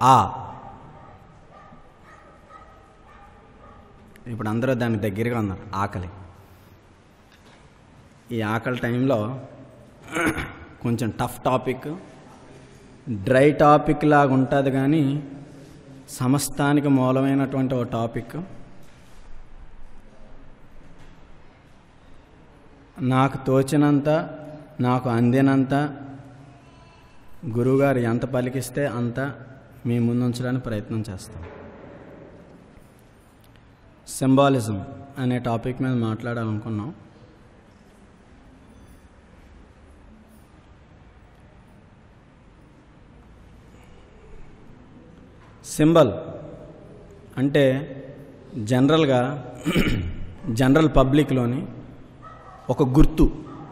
ఆ ఇప్పుడు అందరూ దానికి దగ్గరగా ఉన్నారు ఆకలి ఈ ఆకలి టైంలో కొంచెం టఫ్ టాపిక్ డ్రై టాపిక్ లాగా ఉంటుంది కానీ సమస్తానికి మూలమైనటువంటి ఓ టాపిక్ నాకు తోచినంత నాకు అందినంత గురువుగారు ఎంత పలికిస్తే అంత మీ ముందుంచడానికి ప్రయత్నం చేస్తాం సింబాలిజం అనే టాపిక్ మీద మాట్లాడాలనుకున్నాం సింబల్ అంటే జనరల్గా జనరల్ పబ్లిక్లోని ఒక గుర్తు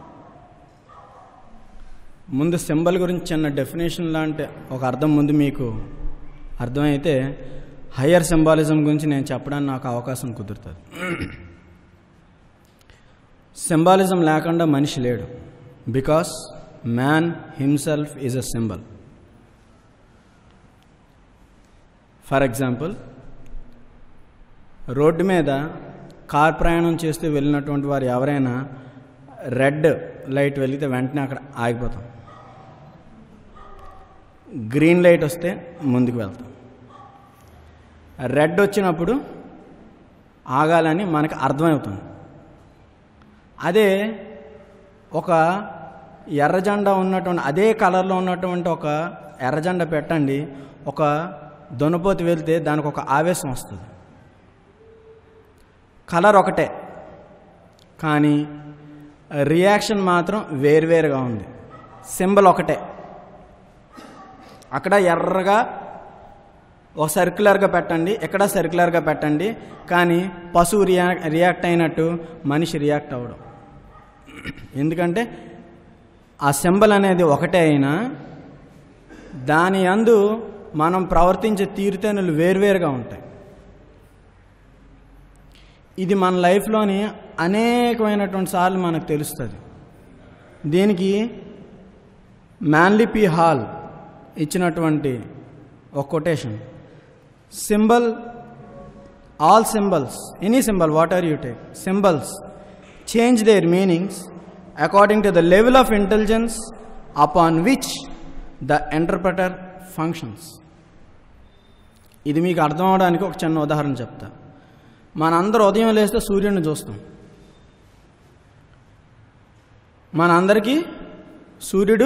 ముందు సింబల్ గురించి చిన్న డెఫినేషన్ లాంటి ఒక అర్థం ముందు మీకు అర్థమైతే హయ్యర్ సింబాలిజం గురించి నేను చెప్పడానికి నాకు అవకాశం కుదురుతుంది సింబాలిజం లేకుండా మనిషి లేడు because man himself is a symbol for example road మీద కార్ ప్రయాణం చేస్తూ వెళ్ళినటువంటి వారు ఎవరైనా రెడ్ లైట్ వెలిగితే వెంటనే అక్కడ ఆగిపోతాం గ్రీన్ లైట్ వస్తే ముందుకు వెళ్తాం రెడ్ వచ్చినప్పుడు ఆగాలని మనకు అర్థమవుతుంది అదే ఒక ఎర్ర జెండా ఉన్నటువంటి అదే కలర్లో ఉన్నటువంటి ఒక ఎర్ర జెండా పెట్టండి ఒక దొనపోతి వెళ్తే దానికి ఒక ఆవేశం వస్తుంది కలర్ ఒకటే కానీ రియాక్షన్ మాత్రం వేరువేరుగా ఉంది సింబల్ ఒకటే అక్కడ ఎర్రగా ఒక సర్క్యులర్గా పెట్టండి ఎక్కడ సర్క్యులర్గా పెట్టండి కానీ పశువు రియా రియాక్ట్ అయినట్టు మనిషి రియాక్ట్ అవ్వడం ఎందుకంటే ఆ సింబల్ అనేది ఒకటే అయినా దాని అందు మనం ప్రవర్తించే తీరుతేనులు వేరువేరుగా ఉంటాయి ఇది మన లైఫ్లోని అనేకమైనటువంటి సార్లు మనకు తెలుస్తుంది దీనికి మ్యాన్లీ పి హాల్ ఇచ్చినటువంటి ఒక quotation symbol all symbols any symbol what are you take symbols change their meanings according to the level of intelligence upon which the interpreter functions ఇది మీకు అర్థం అవడానికి ఒక చిన్న ఉదాహరణ చెప్తా మనందరూ ఉదయం లేస్తే సూర్యుడిని చూస్తాం మనందరికీ సూర్యుడు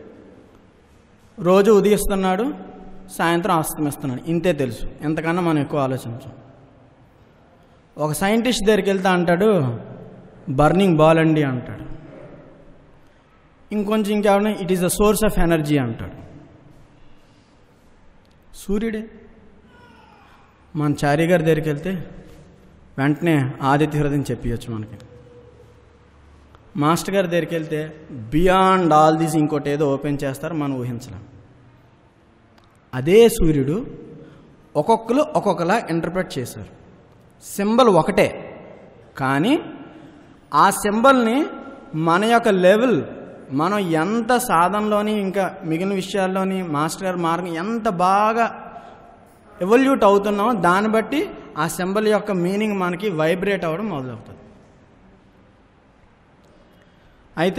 రోజు ఉదయిస్తున్నాడు సాయంత్రం అస్తమిస్తున్నాడు ఇంతే తెలుసు ఎంతకన్నా మనం ఎక్కువ ఆలోచించాం ఒక సైంటిస్ట్ దగ్గరికి వెళ్తా అంటాడు బర్నింగ్ బాల్ అండి అంటాడు ఇంకొంచెం ఇంకేమైనా it is the source of energy అంటాడు సూర్యుడే మన చారీ గారి దగ్గరికి వెళ్తే వెంటనే ఆదిత్య హృదయం చెప్పియచ్చు మనకి మాస్టర్ గారి దగ్గరికి వెళ్తే బియాండ్ ఆల్ దీస్ ఇంకోటి ఏదో ఓపెన్ చేస్తారు మనం ఊహించలేం అదే సూర్యుడు ఒక్కొక్కరు ఒక్కొక్కలా ఇంటర్ప్రెట్ చేశారు సింబల్ ఒకటే కానీ ఆ సింబల్ని మన యొక్క లెవెల్ మనం ఎంత సాధనలోని ఇంకా మిగిలిన విషయాల్లోని మాస్టర్ గారి మార్గం ఎంత బాగా ఎవల్యూట్ అవుతున్నామో దాన్ని బట్టి ఆ సింబల్ యొక్క మీనింగ్ మనకి వైబ్రేట్ అవ్వడం మొదలవుతుంది అయితే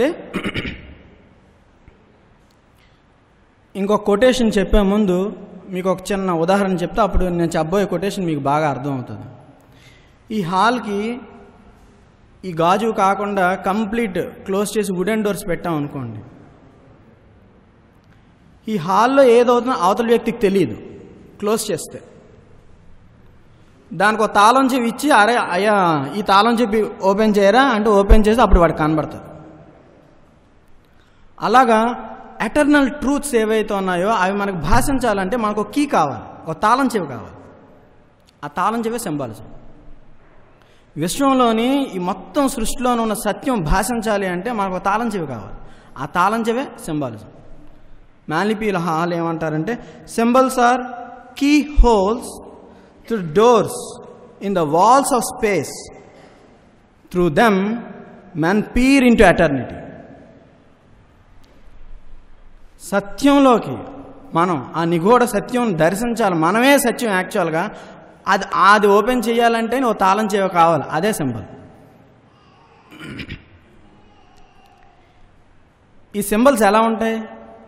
ఇంకొక కొటేషన్ చెప్పే ముందు మీకు ఒక చిన్న ఉదాహరణ చెప్తే అప్పుడు నేను చెప్పబోయే కొటేషన్ మీకు బాగా అర్థమవుతుంది ఈ హాల్కి ఈ గాజు కాకుండా కంప్లీట్ క్లోజ్ చేసి వుడెన్ డోర్స్ పెట్టాం అనుకోండి ఈ హాల్లో ఏదవుతుందో అవతల వ్యక్తికి తెలియదు క్లోజ్ చేస్తే దానికి ఒక తాళం చెప్పి ఇచ్చి అరే అయ్యా ఈ తాళం చెప్పి ఓపెన్ చేయరా అంటే ఓపెన్ చేసి అప్పుడు వాడికి కనబడుతుంది అలాగా ఎటర్నల్ ట్రూత్స్ ఏవైతే ఉన్నాయో అవి మనకు భాషించాలంటే మనకు ఒక కీ కావాలి ఒక తాళం చెవి కావాలి ఆ తాళం చెవే సింబాలిజం విశ్వంలోని ఈ మొత్తం సృష్టిలోని ఉన్న సత్యం భాషించాలి అంటే మనకు ఒక తాళం చెవి కావాలి ఆ తాళం చెవే సింబాలిజం మ్యాలిపీల హాల్ ఏమంటారంటే symbols are keyholes through doors in the walls of space through them man peer into eternity సత్యంలోకి మనం ఆ నిగూఢ సత్యం దర్శించాలి మనమే సత్యం యాక్చువల్గా అది అది ఓపెన్ చేయాలంటే ఓ తాళం చేయ కావాలి అదే సింబల్ ఈ సింబల్స్ ఎలా ఉంటాయి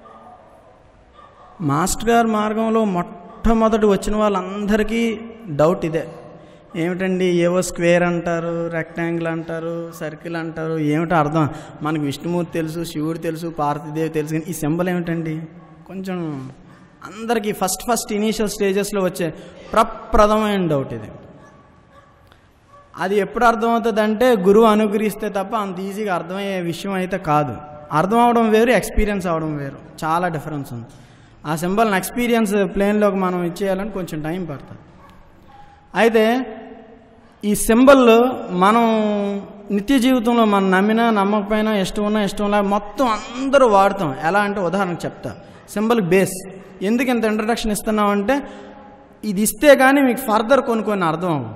మాస్టర్ గారి మార్గంలో మొట్టమొదటి వచ్చిన వాళ్ళందరికీ డౌట్ ఇదే ఏమిటండి ఏవో స్క్వేర్ అంటారు రెక్టాంగిల్ అంటారు సర్కిల్ అంటారు ఏమిటో అర్థం మనకు విష్ణుమూర్తి తెలుసు శివుడు తెలుసు పార్వతీదేవి తెలుసు కానీ ఈ సింబల్ ఏమిటండి కొంచెం అందరికీ ఫస్ట్ ఫస్ట్ ఇనీషియల్ స్టేజెస్లో వచ్చే ప్రప్రథమైన డౌట్ ఇది అది ఎప్పుడు అర్థమవుతుంది అంటే గురువు అనుగ్రహిస్తే తప్ప అంత ఈజీగా అర్థమయ్యే విషయం అయితే కాదు అర్థం అవడం వేరు ఎక్స్పీరియన్స్ అవడం వేరు చాలా డిఫరెన్స్ ఉంది ఆ సింబల్ని ఎక్స్పీరియన్స్ ప్లేన్లోకి మనం ఇచ్చేయాలని కొంచెం టైం పడుతుంది అయితే ఈ సింబల్ మనం నిత్య జీవితంలో మనం నమ్మినా నమ్మకపోయినా ఇష్టం ఉన్నా ఇష్టం ఉన్నా మొత్తం అందరూ వాడతాం ఎలా అంటే ఉదాహరణకు చెప్తా సింబల్ బేస్ ఎందుకు ఇంత ఇంట్రడక్షన్ ఇస్తున్నామంటే ఇది ఇస్తే కానీ మీకు ఫర్దర్ కొన్ని కొన్ని అర్థం అవ్వవు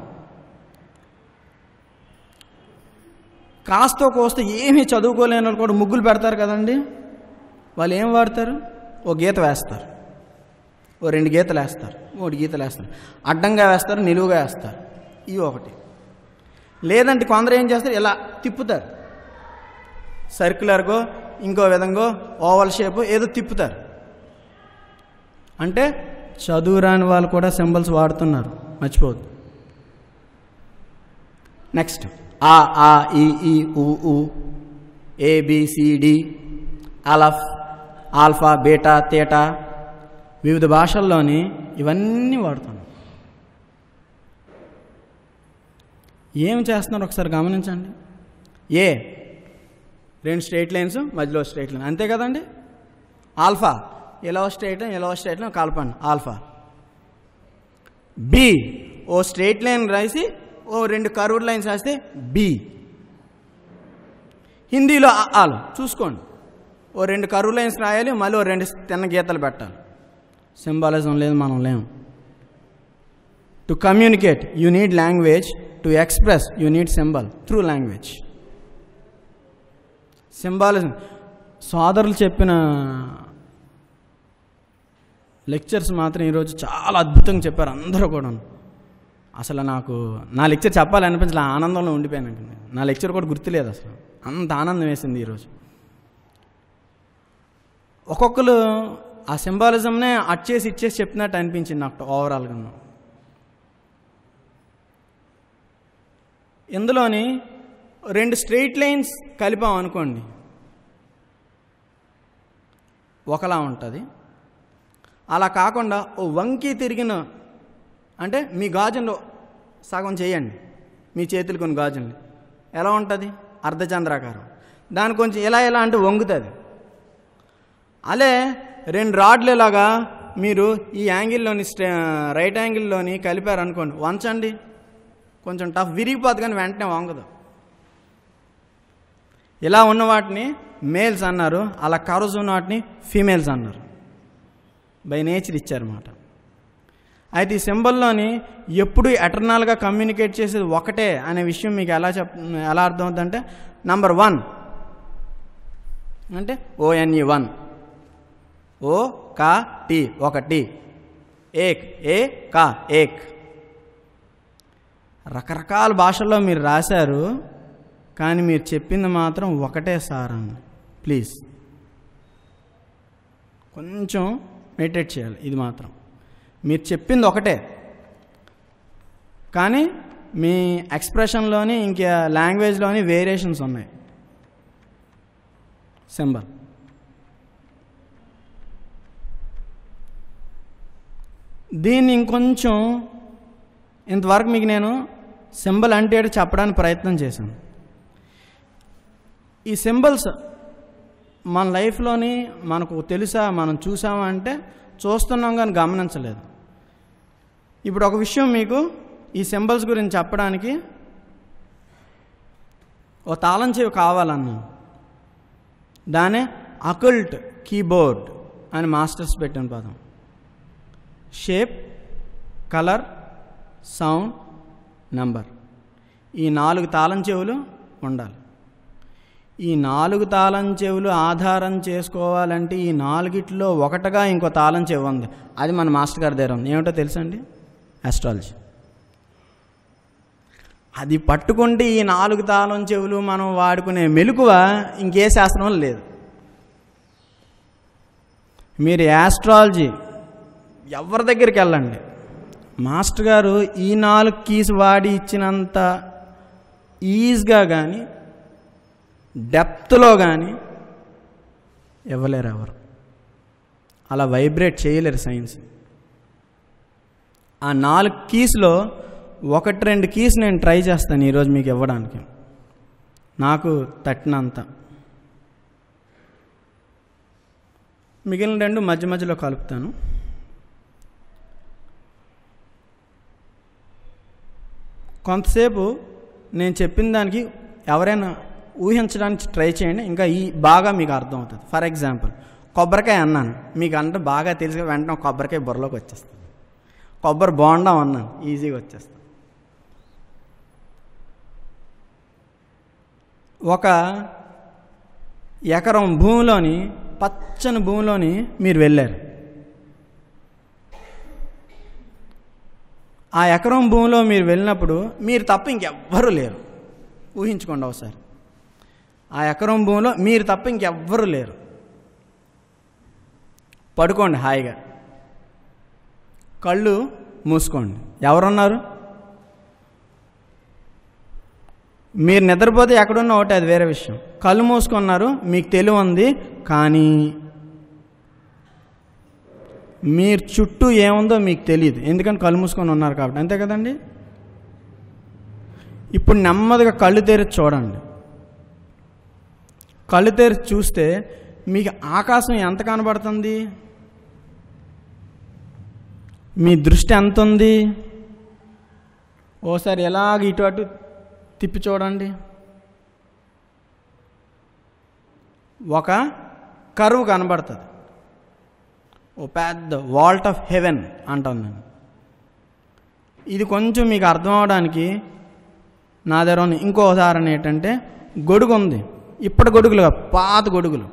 కాస్తో కోస్తో ఏమీ చదువుకోలేని వాళ్ళు కూడా ముగ్గులు పెడతారు కదండి వాళ్ళు ఏం వాడతారు ఓ గీత వేస్తారు ఓ రెండు గీతలు వేస్తారు మూడు గీతలు వేస్తారు అడ్డంగా వేస్తారు నిలువుగా వేస్తారు ఇవి ఒకటి లేదంటే కొందరు ఏం చేస్తారు ఇలా తిప్పుతారు సర్క్యులర్గో ఇంకో విధంగా ఓవల్ షేప్ ఏదో తిప్పుతారు అంటే చదువు రాని వాళ్ళు కూడా సింబల్స్ వాడుతున్నారు మర్చిపోవద్దు నెక్స్ట్ ఆ ఆ ఈ ఈ ఉ ఉ ఏబిసిడి అలఫ్ ఆల్ఫా బీటా తేటా వివిధ భాషల్లోని ఇవన్నీ వాడుతున్నాం ఏం చేస్తున్నారు ఒకసారి గమనించండి ఏ రెండు స్ట్రైట్ లైన్స్ మధ్యలో స్ట్రైట్ లైన్ అంతే కదండి ఆల్ఫా ఇలా స్ట్రైట్ లైన్ ఇలా స్ట్రైట్ లైన్ కలపండి ఆల్ఫా బి ఓ స్ట్రైట్ లైన్ రాసి ఓ రెండు కర్వ్డ్ లైన్స్ రాస్తే బి హిందీలో అ, ఆలు చూసుకోండి ఓ రెండు కర్వ్ లైన్స్ రాయాలి మళ్ళీ ఓ రెండు తిన్న గీతలు పెట్టాలి సింబాలిజం లేదు మనం లేము to communicate you need language to express you need symbol through language symbolism సోదరులు చెప్పిన లెక్చర్స్ మాత్రం ఈరోజు చాలా అద్భుతంగా చెప్పారు అందరూ కూడా అసలు నాకు నా లెక్చర్ చెప్పాలనిపించలే ఆనందంలో ఉండిపోయాను ఇంక నేను. నా లెక్చర్ కూడా గుర్తులేదు అసలు అంత ఆనందం వేసింది ఈరోజు ఒక్కొక్కరు ఆ సింబాలిజంనే అచ్చేసి ఇచ్చేసి చెప్పినట్టు అనిపించింది నాకు ఓవరాల్గా ఇందులోని రెండు స్ట్రెయిట్ లైన్స్ కలిపాం అనుకోండి ఒకలా ఉంటుంది అలా కాకుండా ఓ వంకి తిరిగిన అంటే మీ గాజులో సగం చేయండి మీ చేతులు కొన్ని గాజుల్ని ఎలా ఉంటుంది అర్ధచంద్రాకారం దాని కొంచెం ఎలా ఎలా అంటే వంగుతుంది అలే రెండు రాడ్లు ఇలాగా మీరు ఈ యాంగిల్లోని స్టే రైట్ యాంగిల్లోని కలిపారనుకోండి వంచండి కొంచెం టఫ్ విరిగిపోద్ది కానీ వెంటనే వంగదు ఇలా ఉన్న వాటిని మేల్స్ అన్నారు అలా కర్వ్స్ ఉన్న వాటిని ఫీమేల్స్ అన్నారు బై నేచర్ ఇచ్చారన్నమాట అయితే ఈ సింబల్లోని ఎప్పుడు ఎటర్నల్గా కమ్యూనికేట్ చేసేది ఒకటే అనే విషయం మీకు ఎలా చెప్ ఎలా అర్థమవుతుందంటే నంబర్ వన్ అంటే ఓఎన్ఈ వన్ ఓ కా టీ ఒకటి ఏక్ ఏ కా ఏక్ రకరకాల భాషల్లో మీరు రాశారు కానీ మీరు చెప్పింది మాత్రం ఒకటే సార్ అని ప్లీజ్ కొంచెం మెడిటేట్ చేయాలి ఇది మాత్రం మీరు చెప్పింది ఒకటే కానీ మీ ఎక్స్ప్రెషన్లోని ఇంకా లాంగ్వేజ్లోని వేరియేషన్స్ ఉన్నాయి సింబల్ దీన్ని ఇంకొంచెం ఇంతవరకు మీకు నేను సింబల్ అంటే ఏంటో చెప్పడానికి ప్రయత్నం చేశాను ఈ సింబల్స్ మన లైఫ్లోని మనకు తెలుసా మనం చూసామా అంటే చూస్తున్నాం కానీ గమనించలేదు ఇప్పుడు ఒక విషయం మీకు ఈ సింబల్స్ గురించి చెప్పడానికి ఓ తాళం చెవి కావాలన్నాను దానే అకల్ట్ కీబోర్డ్ అని మాస్టర్స్ పెట్టిన పదం షేప్ కలర్ సౌండ్ నంబర్ ఈ నాలుగు తాళం చెవులు ఉండాలి ఈ నాలుగు తాళం చెవులు ఆధారం చేసుకోవాలంటే ఈ నాలుగిట్లో ఒకటిగా ఇంకో తాళం చెవి ఉంది అది మన మాస్టర్ గారి దగ్గర ఉంది ఏమిటో తెలుసండి ఆస్ట్రాలజీ అది పట్టుకుంటే ఈ నాలుగు తాళం చెవులు మనం వాడుకునే మెలకువ ఇంకే శాస్త్రం లేదు మీరు యాస్ట్రాలజీ ఎవరి దగ్గరికి వెళ్ళండి మాస్టర్ గారు ఈ నాలుగు కీస్ వాడి ఇచ్చినంత ఈజీగా కానీ డెప్త్లో కానీ ఇవ్వలేరు ఎవరు అలా వైబ్రేట్ చేయలేరు సైన్స్ ఆ నాలుగు కీస్లో ఒకటి రెండు కీస్ నేను ట్రై చేస్తాను ఈరోజు మీకు ఇవ్వడానికి నాకు తట్టినంత మిగిలిన రెండు మధ్య మధ్యలో కలుపుతాను కొంతసేపు నేను చెప్పిన దానికి ఎవరైనా ఊహించడానికి ట్రై చేయండి ఇంకా ఈ బాగా మీకు అర్థమవుతుంది ఫర్ ఎగ్జాంపుల్ కొబ్బరికాయ అన్నాను మీకు అంటే బాగా తెలిసి వెంటనే కొబ్బరికాయ బుర్రలోకి వచ్చేస్తుంది కొబ్బరి బోండం అన్నాను ఈజీగా వచ్చేస్తుంది ఒక ఎకరం భూమిలోని పచ్చని భూమిలోని మీరు వెళ్ళారు ఆ ఎకరం భూమిలో మీరు వెళ్ళినప్పుడు మీరు తప్ప ఇంకెవ్వరూ లేరు ఊహించుకోండి ఒకసారి ఆ ఎకరం భూమిలో మీరు తప్ప ఇంకెవ్వరూ లేరు పడుకోండి హాయిగా కళ్ళు మూసుకోండి ఎవరున్నారు మీరు నిద్రపోతే ఎక్కడున్నా ఒకటి అది వేరే విషయం కళ్ళు మూసుకున్నారు మీకు తెలివి ఉంది కానీ మీరు చుట్టూ ఏముందో మీకు తెలియదు ఎందుకంటే కళ్ళు మూసుకొని ఉన్నారు కాబట్టి అంతే కదండి ఇప్పుడు నెమ్మదిగా కళ్ళు తెరిచి చూడండి కళ్ళు తెరిచి చూస్తే మీకు ఆకాశం ఎంత కనబడుతుంది మీ దృష్టి ఎంత ఉంది ఓసారి ఎలాగ ఇటు అటు తిప్పి చూడండి ఒక కరువు కనబడుతుంది ఓ పెద్ద వాల్ట్ ఆఫ్ హెవెన్ అంటాను నేను ఇది కొంచెం మీకు అర్థం అవడానికి నా దగ్గర ఉన్న ఇంకో ఉదాహరణ ఏంటంటే గొడుగు ఉంది ఇప్పటి గొడుగులు కాదు, పాత గొడుగులు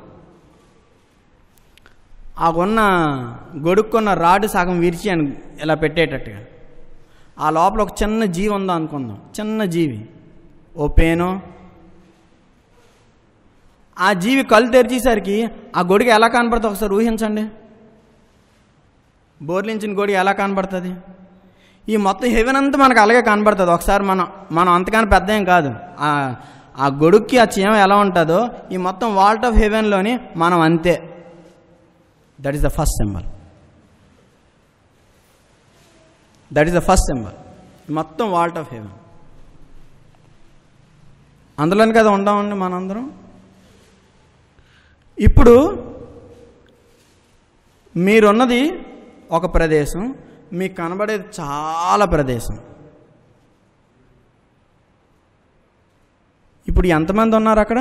ఆ కొన్న గొడుక్కున్న రాడు సగం విరిచి అని ఇలా పెట్టేటట్టుగా ఆ లోపల ఒక చిన్న జీవి ఉందో అనుకుందాం చిన్న జీవి ఓ పేనో ఆ జీవి కళ్ళు తెరిచేసరికి ఆ గొడుగు ఎలా కనపడుతుంది ఒకసారి ఊహించండి బోర్లించిన గొడుగు ఎలా కనబడుతుంది ఈ మొత్తం హెవెన్ అంతా మనకు అలాగే కనబడుతుంది ఒకసారి మనం మనం అంతగాని పెద్ద ఏం కాదు ఆ ఆ గొడుక్కి ఆ చీమ ఎలా ఉంటుందో ఈ మొత్తం వాల్ట్ ఆఫ్ హెవెన్లోని మనం అంతే that is the first symbol that is the first symbol మొత్తం వాల్ట్ ఆఫ్ హెవెన్ అందులోని కదా ఉండామండి మనందరం ఇప్పుడు మీరున్నది ఒక ప్రదేశం మీకు కనబడేది చాలా ప్రదేశం ఇప్పుడు ఎంతమంది ఉన్నారు అక్కడ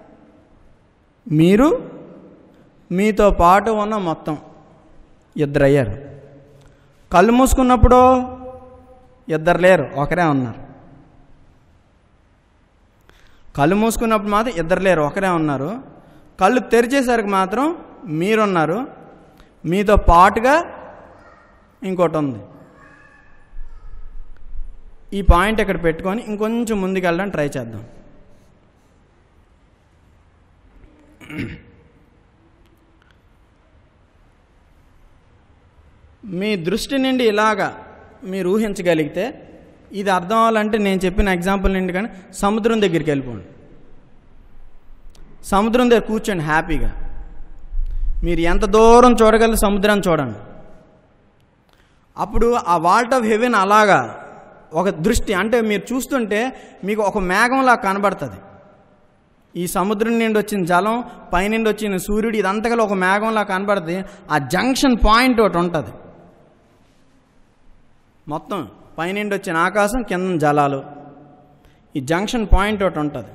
మీరు మీతో పాటు ఉన్న మొత్తం ఇద్దరు అయ్యారు కళ్ళు మూసుకున్నప్పుడు ఇద్దరు లేరు ఒకరే ఉన్నారు కళ్ళు మూసుకున్నప్పుడు మాత్రం ఇద్దరు లేరు ఒకరే ఉన్నారు కళ్ళు తెరిచేసరికి మాత్రం మీరున్నారు మీతో పాటుగా ఇంకోటి ఉంది ఈ పాయింట్ ఇక్కడ పెట్టుకొని ఇంకొంచెం ముందుకు వెళ్ళడానికి ట్రై చేద్దాం మీ దృష్టి నుండి ఇలాగా మీరు ఊహించగలిగితే ఇది అర్థం అవ్వాలంటే నేను చెప్పిన ఎగ్జాంపుల్ నుండి కానీ సముద్రం దగ్గరికి వెళ్ళిపోండి సముద్రం దగ్గర కూర్చోండి హ్యాపీగా మీరు ఎంత దూరం చూడగలరు సముద్రాన్ని చూడండి అప్పుడు ఆ వాల్ట్ ఆఫ్ హెవెన్ అలాగా ఒక దృష్టి అంటే మీరు చూస్తుంటే మీకు ఒక మేఘంలా కనబడుతుంది ఈ సముద్రం నుండి వచ్చిన జలం పైనుండి వచ్చిన సూర్యుడు ఇదంతగా ఒక మేఘంలా కనబడుతుంది ఆ జంక్షన్ పాయింట్ ఒకటి ఉంటుంది మొత్తం పైనుండి వచ్చిన ఆకాశం కింద జలాలు ఈ జంక్షన్ పాయింట్ ఒకటి ఉంటుంది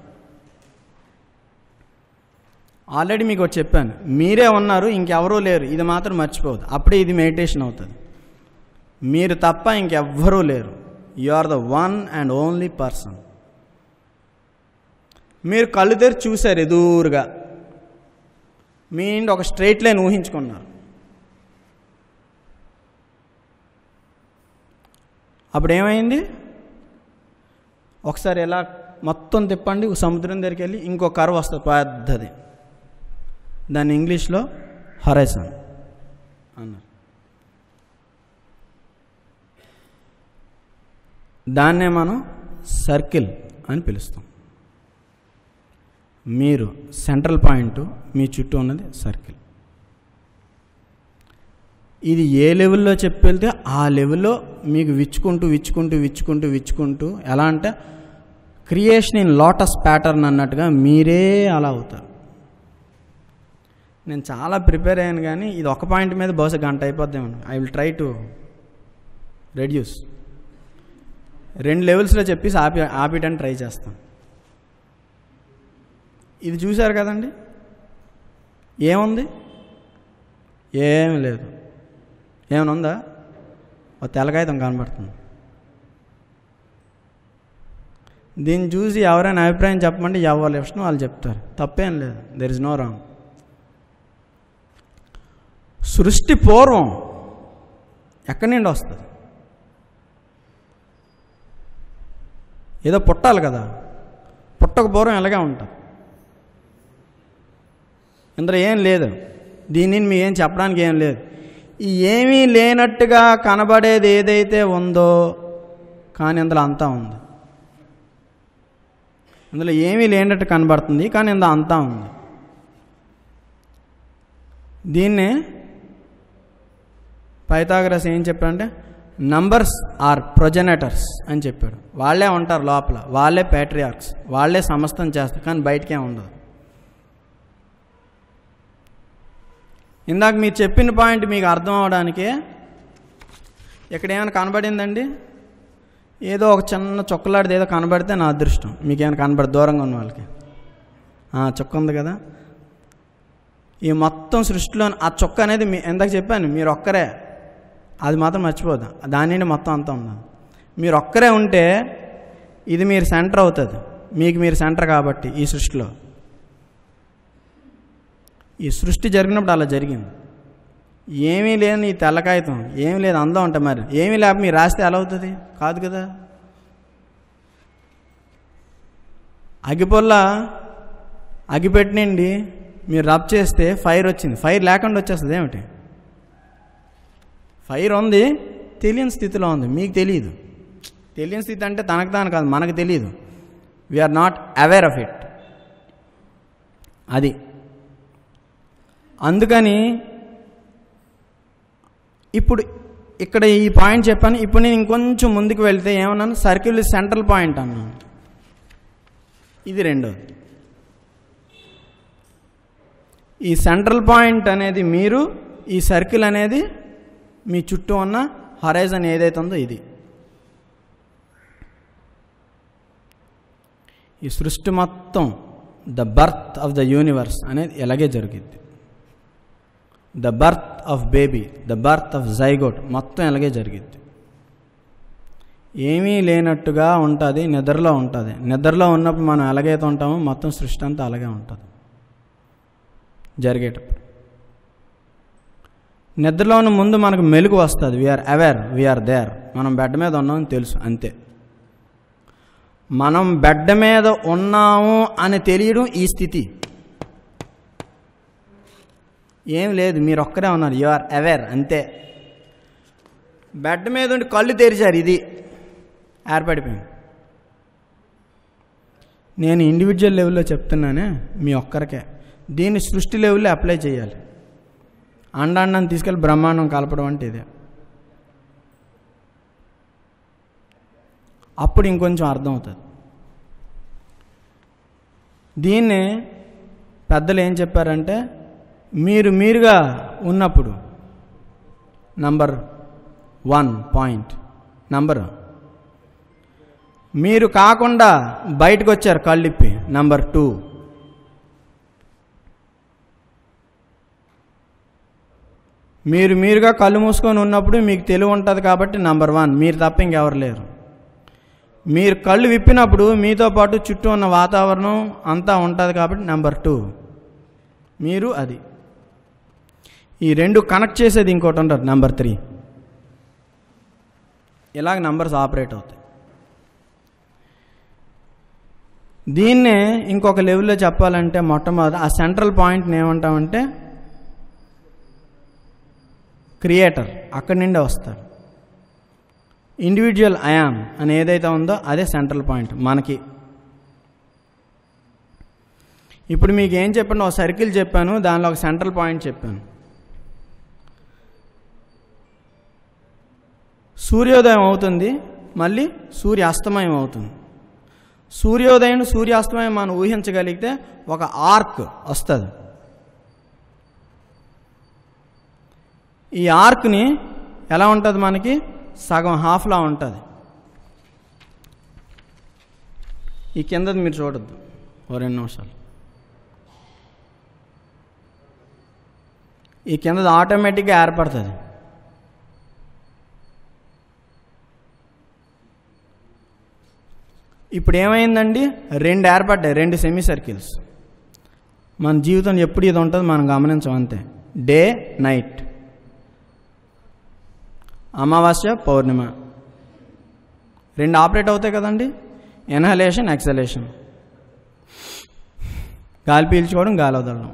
ఆల్రెడీ మీకు ఒకటి చెప్పాను మీరే ఉన్నారు ఇంకెవరూ లేరు ఇది మాత్రం మర్చిపోవద్దు అప్పుడే ఇది మెడిటేషన్ అవుతుంది మీరు తప్ప ఇంకెవ్వరూ లేరు you are the one and only person మీరు కళ్ళు తెరిచి చూశారు ఎదురుగా మీ ఇంటి ఒక స్ట్రైట్ లైన్ ఊహించుకున్నారు అప్పుడు ఏమైంది ఒకసారి ఎలా మొత్తం తిప్పండి సముద్రం దగ్గరికి వెళ్ళి ఇంకో కర్వ్ వస్తుంది పెద్దది దాన్ని ఇంగ్లీష్లో హరైసన్ అన్నారు దాన్నే మనం సర్కిల్ అని పిలుస్తాం మీరు సెంట్రల్ పాయింట్ మీ చుట్టూ ఉన్నది సర్కిల్ ఇది ఏ లెవెల్లో చెప్పెళ్తే ఆ లెవెల్లో మీకు విచ్చుకుంటూ విచ్చుకుంటూ విచ్చుకుంటూ విచ్చుకుంటూ ఎలా అంటే క్రియేషన్ ఇన్ లోటస్ ప్యాటర్న్ అన్నట్టుగా మీరే అలా అవుతారు నేను చాలా ప్రిపేర్ అయ్యాను కానీ ఇది ఒక పాయింట్ మీద బహుశా గంట అయిపోద్దాం I will try to reduce రెండు లెవెల్స్లో చెప్పేసి ఆపి ఆపిటని ట్రై చేస్తాను ఇది చూశారు కదండి ఏముంది ఏం లేదు ఏమైనా ఉందా ఒక తెల్లకాగితం కనబడుతుంది దీన్ని చూసి ఎవరైనా అభిప్రాయం చెప్పమంటే ఎవరు ఇష్టం వాళ్ళు చెప్తారు తప్పేం లేదు దెర్ ఇస్ నో రాంగ్ సృష్టి పూర్వం ఎక్కడి నుండి వస్తుంది ఏదో పుట్టాలి కదా పుట్టక పూర్వం ఎలాగే ఉంటుంది ఇందులో ఏం లేదు దీనిని మీ ఏం చెప్పడానికి ఏం లేదు ఈ ఏమీ లేనట్టుగా కనబడేది ఏదైతే ఉందో కానీ అందులో అంతా ఉంది అందులో ఏమీ లేనట్టు కనబడుతుంది కానీ ఇందులో అంతా ఉంది దీన్నే పైథాగరస్ ఏం చెప్పాడంటే నంబర్స్ ఆర్ ప్రొజెనేటర్స్ అని చెప్పాడు వాళ్ళే ఉంటారు లోపల వాళ్ళే ప్యాట్రియార్క్స్ వాళ్ళే సమస్తం చేస్తారు కానీ బయటకే ఉండదు ఇందాక మీరు చెప్పిన పాయింట్ మీకు అర్థం అవడానికే ఇక్కడ ఏమైనా కనబడిందండి ఏదో ఒక చిన్న చొక్కలాడిది ఏదో కనబడితే నా అదృష్టం మీకేమైనా కనబడి దూరంగా ఉన్న వాళ్ళకి ఆ, చుక్క ఉంది కదా ఈ మొత్తం సృష్టిలో ఆ చుక్క అనేది మీ ఇందాక చెప్పాను మీరు ఒక్కరే అది మాత్రం మర్చిపోదు దాని నుండి మొత్తం అంతా ఉంది మీరు ఒక్కరే ఉంటే ఇది మీరు సెంటర్ అవుతుంది మీకు మీరు సెంటర్ కాబట్టి ఈ సృష్టిలో ఈ సృష్టి జరిగినప్పుడు అలా జరిగింది ఏమీ లేని ఈ తెల్ల కాగితం ఏమీ లేదు అందం ఉంటుంది మరి ఏమీ లేక మీరు రాస్తే ఎలా అవుతుంది కాదు కదా అగిపొల్ల అగిపెట్టినండి మీరు రబ్ చేస్తే ఫైర్ వచ్చింది ఫైర్ లేకుండా వచ్చేస్తుంది ఏమిటి ఫైర్ ఉంది తెలియని స్థితిలో ఉంది మీకు తెలియదు తెలియని స్థితి అంటే తనకు తాను కాదు మనకు తెలియదు we are not aware of it అది అందుకని ఇప్పుడు ఇక్కడ ఈ పాయింట్ చెప్పాను ఇప్పుడు నేను ఇంకొంచెం ముందుకు వెళ్తే ఏమన్నాను సర్కిల్ సెంట్రల్ పాయింట్ అన్నాను ఇది రెండోది ఈ సెంట్రల్ పాయింట్ అనేది మీరు ఈ సర్కిల్ అనేది మీ చుట్టూ ఉన్న హరైజన్ ఏదైతే ఉందో ఇది ఈ సృష్టి మొత్తం the birth of the universe అనేది ఇలాగే జరిగింది the birth of baby the birth of zygote మొత్తం ఇలాగే జరిగింది ఏమీ లేనట్టుగా ఉంటుంది నిద్రలో ఉంటుంది నిద్రలో ఉన్నప్పుడు మనం ఎలాగైతే ఉంటామో మొత్తం సృష్టి అంతా అలాగే ఉంటుంది జరిగేటప్పుడు నిద్రలోని ముందు మనకు మెలుగు వస్తుంది వీఆర్ అవేర్ వీఆర్ దేర్ మనం బెడ్ మీద ఉన్నామని తెలుసు అంతే మనం బెడ్ మీద ఉన్నాము అని తెలియడం ఈ స్థితి ఏం లేదు మీరు ఒక్కరే ఉన్నారు యు ఆర్ అవేర్ అంతే బెడ్ మీద ఉండి కళ్ళు తెరిచారు ఇది ఏర్పడిపోయింది నేను ఇండివిజువల్ లెవెల్లో చెప్తున్నానే మీ ఒక్కరికే దీన్ని సృష్టి లెవెల్లో అప్లై చేయాలి అండాండాన్ని తీసుకెళ్ళి బ్రహ్మాండం కలపడం అంటే ఇదే అప్పుడు ఇంకొంచెం అర్థమవుతుంది దీన్ని పెద్దలు ఏం చెప్పారంటే మీరు మీరుగా ఉన్నప్పుడు నంబర్ వన్ పాయింట్ నంబర్ మీరు కాకుండా బయటకు వచ్చారు కళ్ళిప్పి నంబర్ టూ మీరు మీరుగా కళ్ళు మూసుకొని ఉన్నప్పుడు మీకు తెలివి ఉంటుంది కాబట్టి నంబర్ వన్ మీరు తప్ప ఇంకెవరు లేరు మీరు కళ్ళు విప్పినప్పుడు మీతో పాటు చుట్టూ ఉన్న వాతావరణం అంతా ఉంటుంది కాబట్టి నెంబర్ టూ మీరు అది ఈ రెండు కనెక్ట్ చేసేది ఇంకోటి ఉంటుంది నెంబర్ త్రీ ఇలాగ నంబర్స్ ఆపరేట్ అవుతాయి దీన్నే ఇంకొక లెవెల్లో చెప్పాలంటే మొట్టమొదటి ఆ సెంట్రల్ పాయింట్ని ఏమంటామంటే క్రియేటర్ అక్కడి నుండే వస్తారు ఇండివిజువల్ అయామ్ అని ఏదైతే ఉందో అదే సెంట్రల్ పాయింట్ మనకి ఇప్పుడు మీకు ఏం చెప్పాను ఒక సర్కిల్ చెప్పాను దానిలో ఒక సెంట్రల్ పాయింట్ చెప్పాను సూర్యోదయం అవుతుంది మళ్ళీ సూర్యాస్తమయం అవుతుంది సూర్యోదయం సూర్యాస్తమయం మనం ఊహించగలిగితే ఒక ఆర్క్ వస్తుంది ఈ ఆర్క్ని ఎలా ఉంటుంది మనకి సగం హాఫ్లా ఉంటుంది ఈ కిందది మీరు చూడొద్దు ఓ రెండు నిమిషాలు ఈ కిందది ఆటోమేటిక్గా ఏర్పడుతుంది ఇప్పుడు ఏమైందండి రెండు ఏర్పడ్డాయి రెండు సెమీ సర్కిల్స్ మన జీవితం ఎప్పుడు ఇది ఉంటుంది మనం గమనించం అంతే డే నైట్ అమావాస్య పౌర్ణిమ రెండు ఆపరేట్ అవుతాయి కదండి ఎన్హలేషన్ ఎక్సలేషన్ గాలి పీల్చుకోవడం గాలి వదలడం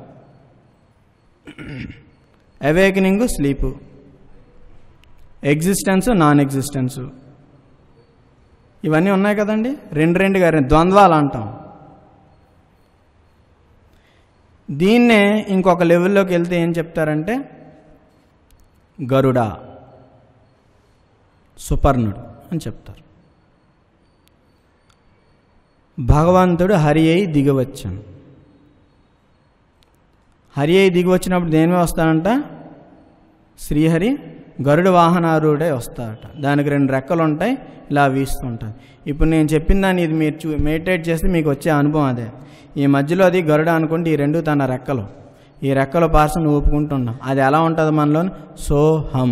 awakening sleep existence non existence ఇవన్నీ ఉన్నాయి కదండి రెండు రెండు గారి ద్వంద్వాలు అంటాం దీన్నే ఇంకొక లెవెల్లోకి వెళ్తే ఏం చెప్తారంటే గరుడ సుపర్ణుడు అని చెప్తారు భగవంతుడు హరి అయి దిగవచ్చాను హరి అయి దిగి వచ్చినప్పుడు దేని మీద వస్తాడంట శ్రీహరి గరుడ వాహనారుడే వస్తాడట దానికి రెండు రెక్కలు ఉంటాయి ఇలా వీస్తూ ఉంటుంది ఇప్పుడు నేను చెప్పిన దాన్ని ఇది మీరు చూ మెడిటేట్ చేస్తే మీకు వచ్చే అనుభవం అదే ఈ మధ్యలో అది గరుడ అనుకుంటే ఈ రెండు తన రెక్కలు ఈ రెక్కల పార్సన్ ఊపుకుంటున్నాం అది ఎలా ఉంటుంది మనలో సోహం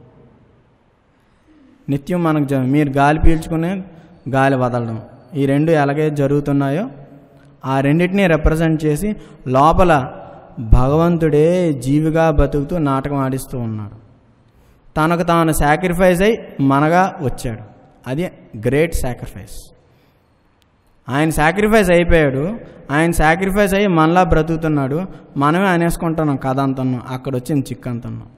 నిత్యం మనకు జ- మీరు గాలి పీల్చుకునే గాలి వదలడం ఈ రెండు ఎలాగే జరుగుతున్నాయో ఆ రెండింటిని రిప్రజెంట్ చేసి లోపల భగవంతుడే జీవిగా బతుకుతూ నాటకం ఆడిస్తూ ఉన్నాడు తనకు తాను సాక్రిఫైస్ అయి మనగా వచ్చాడు అది గ్రేట్ సాక్రిఫైస్ ఆయన సాక్రిఫైస్ అయిపోయాడు ఆయన సాక్రిఫైస్ అయ్యి మనలా బ్రతుకుతున్నాడు మనమే అనేసుకుంటున్నాం కథ అంటున్నాం అక్కడ వచ్చింది చిక్కు అంటున్నాం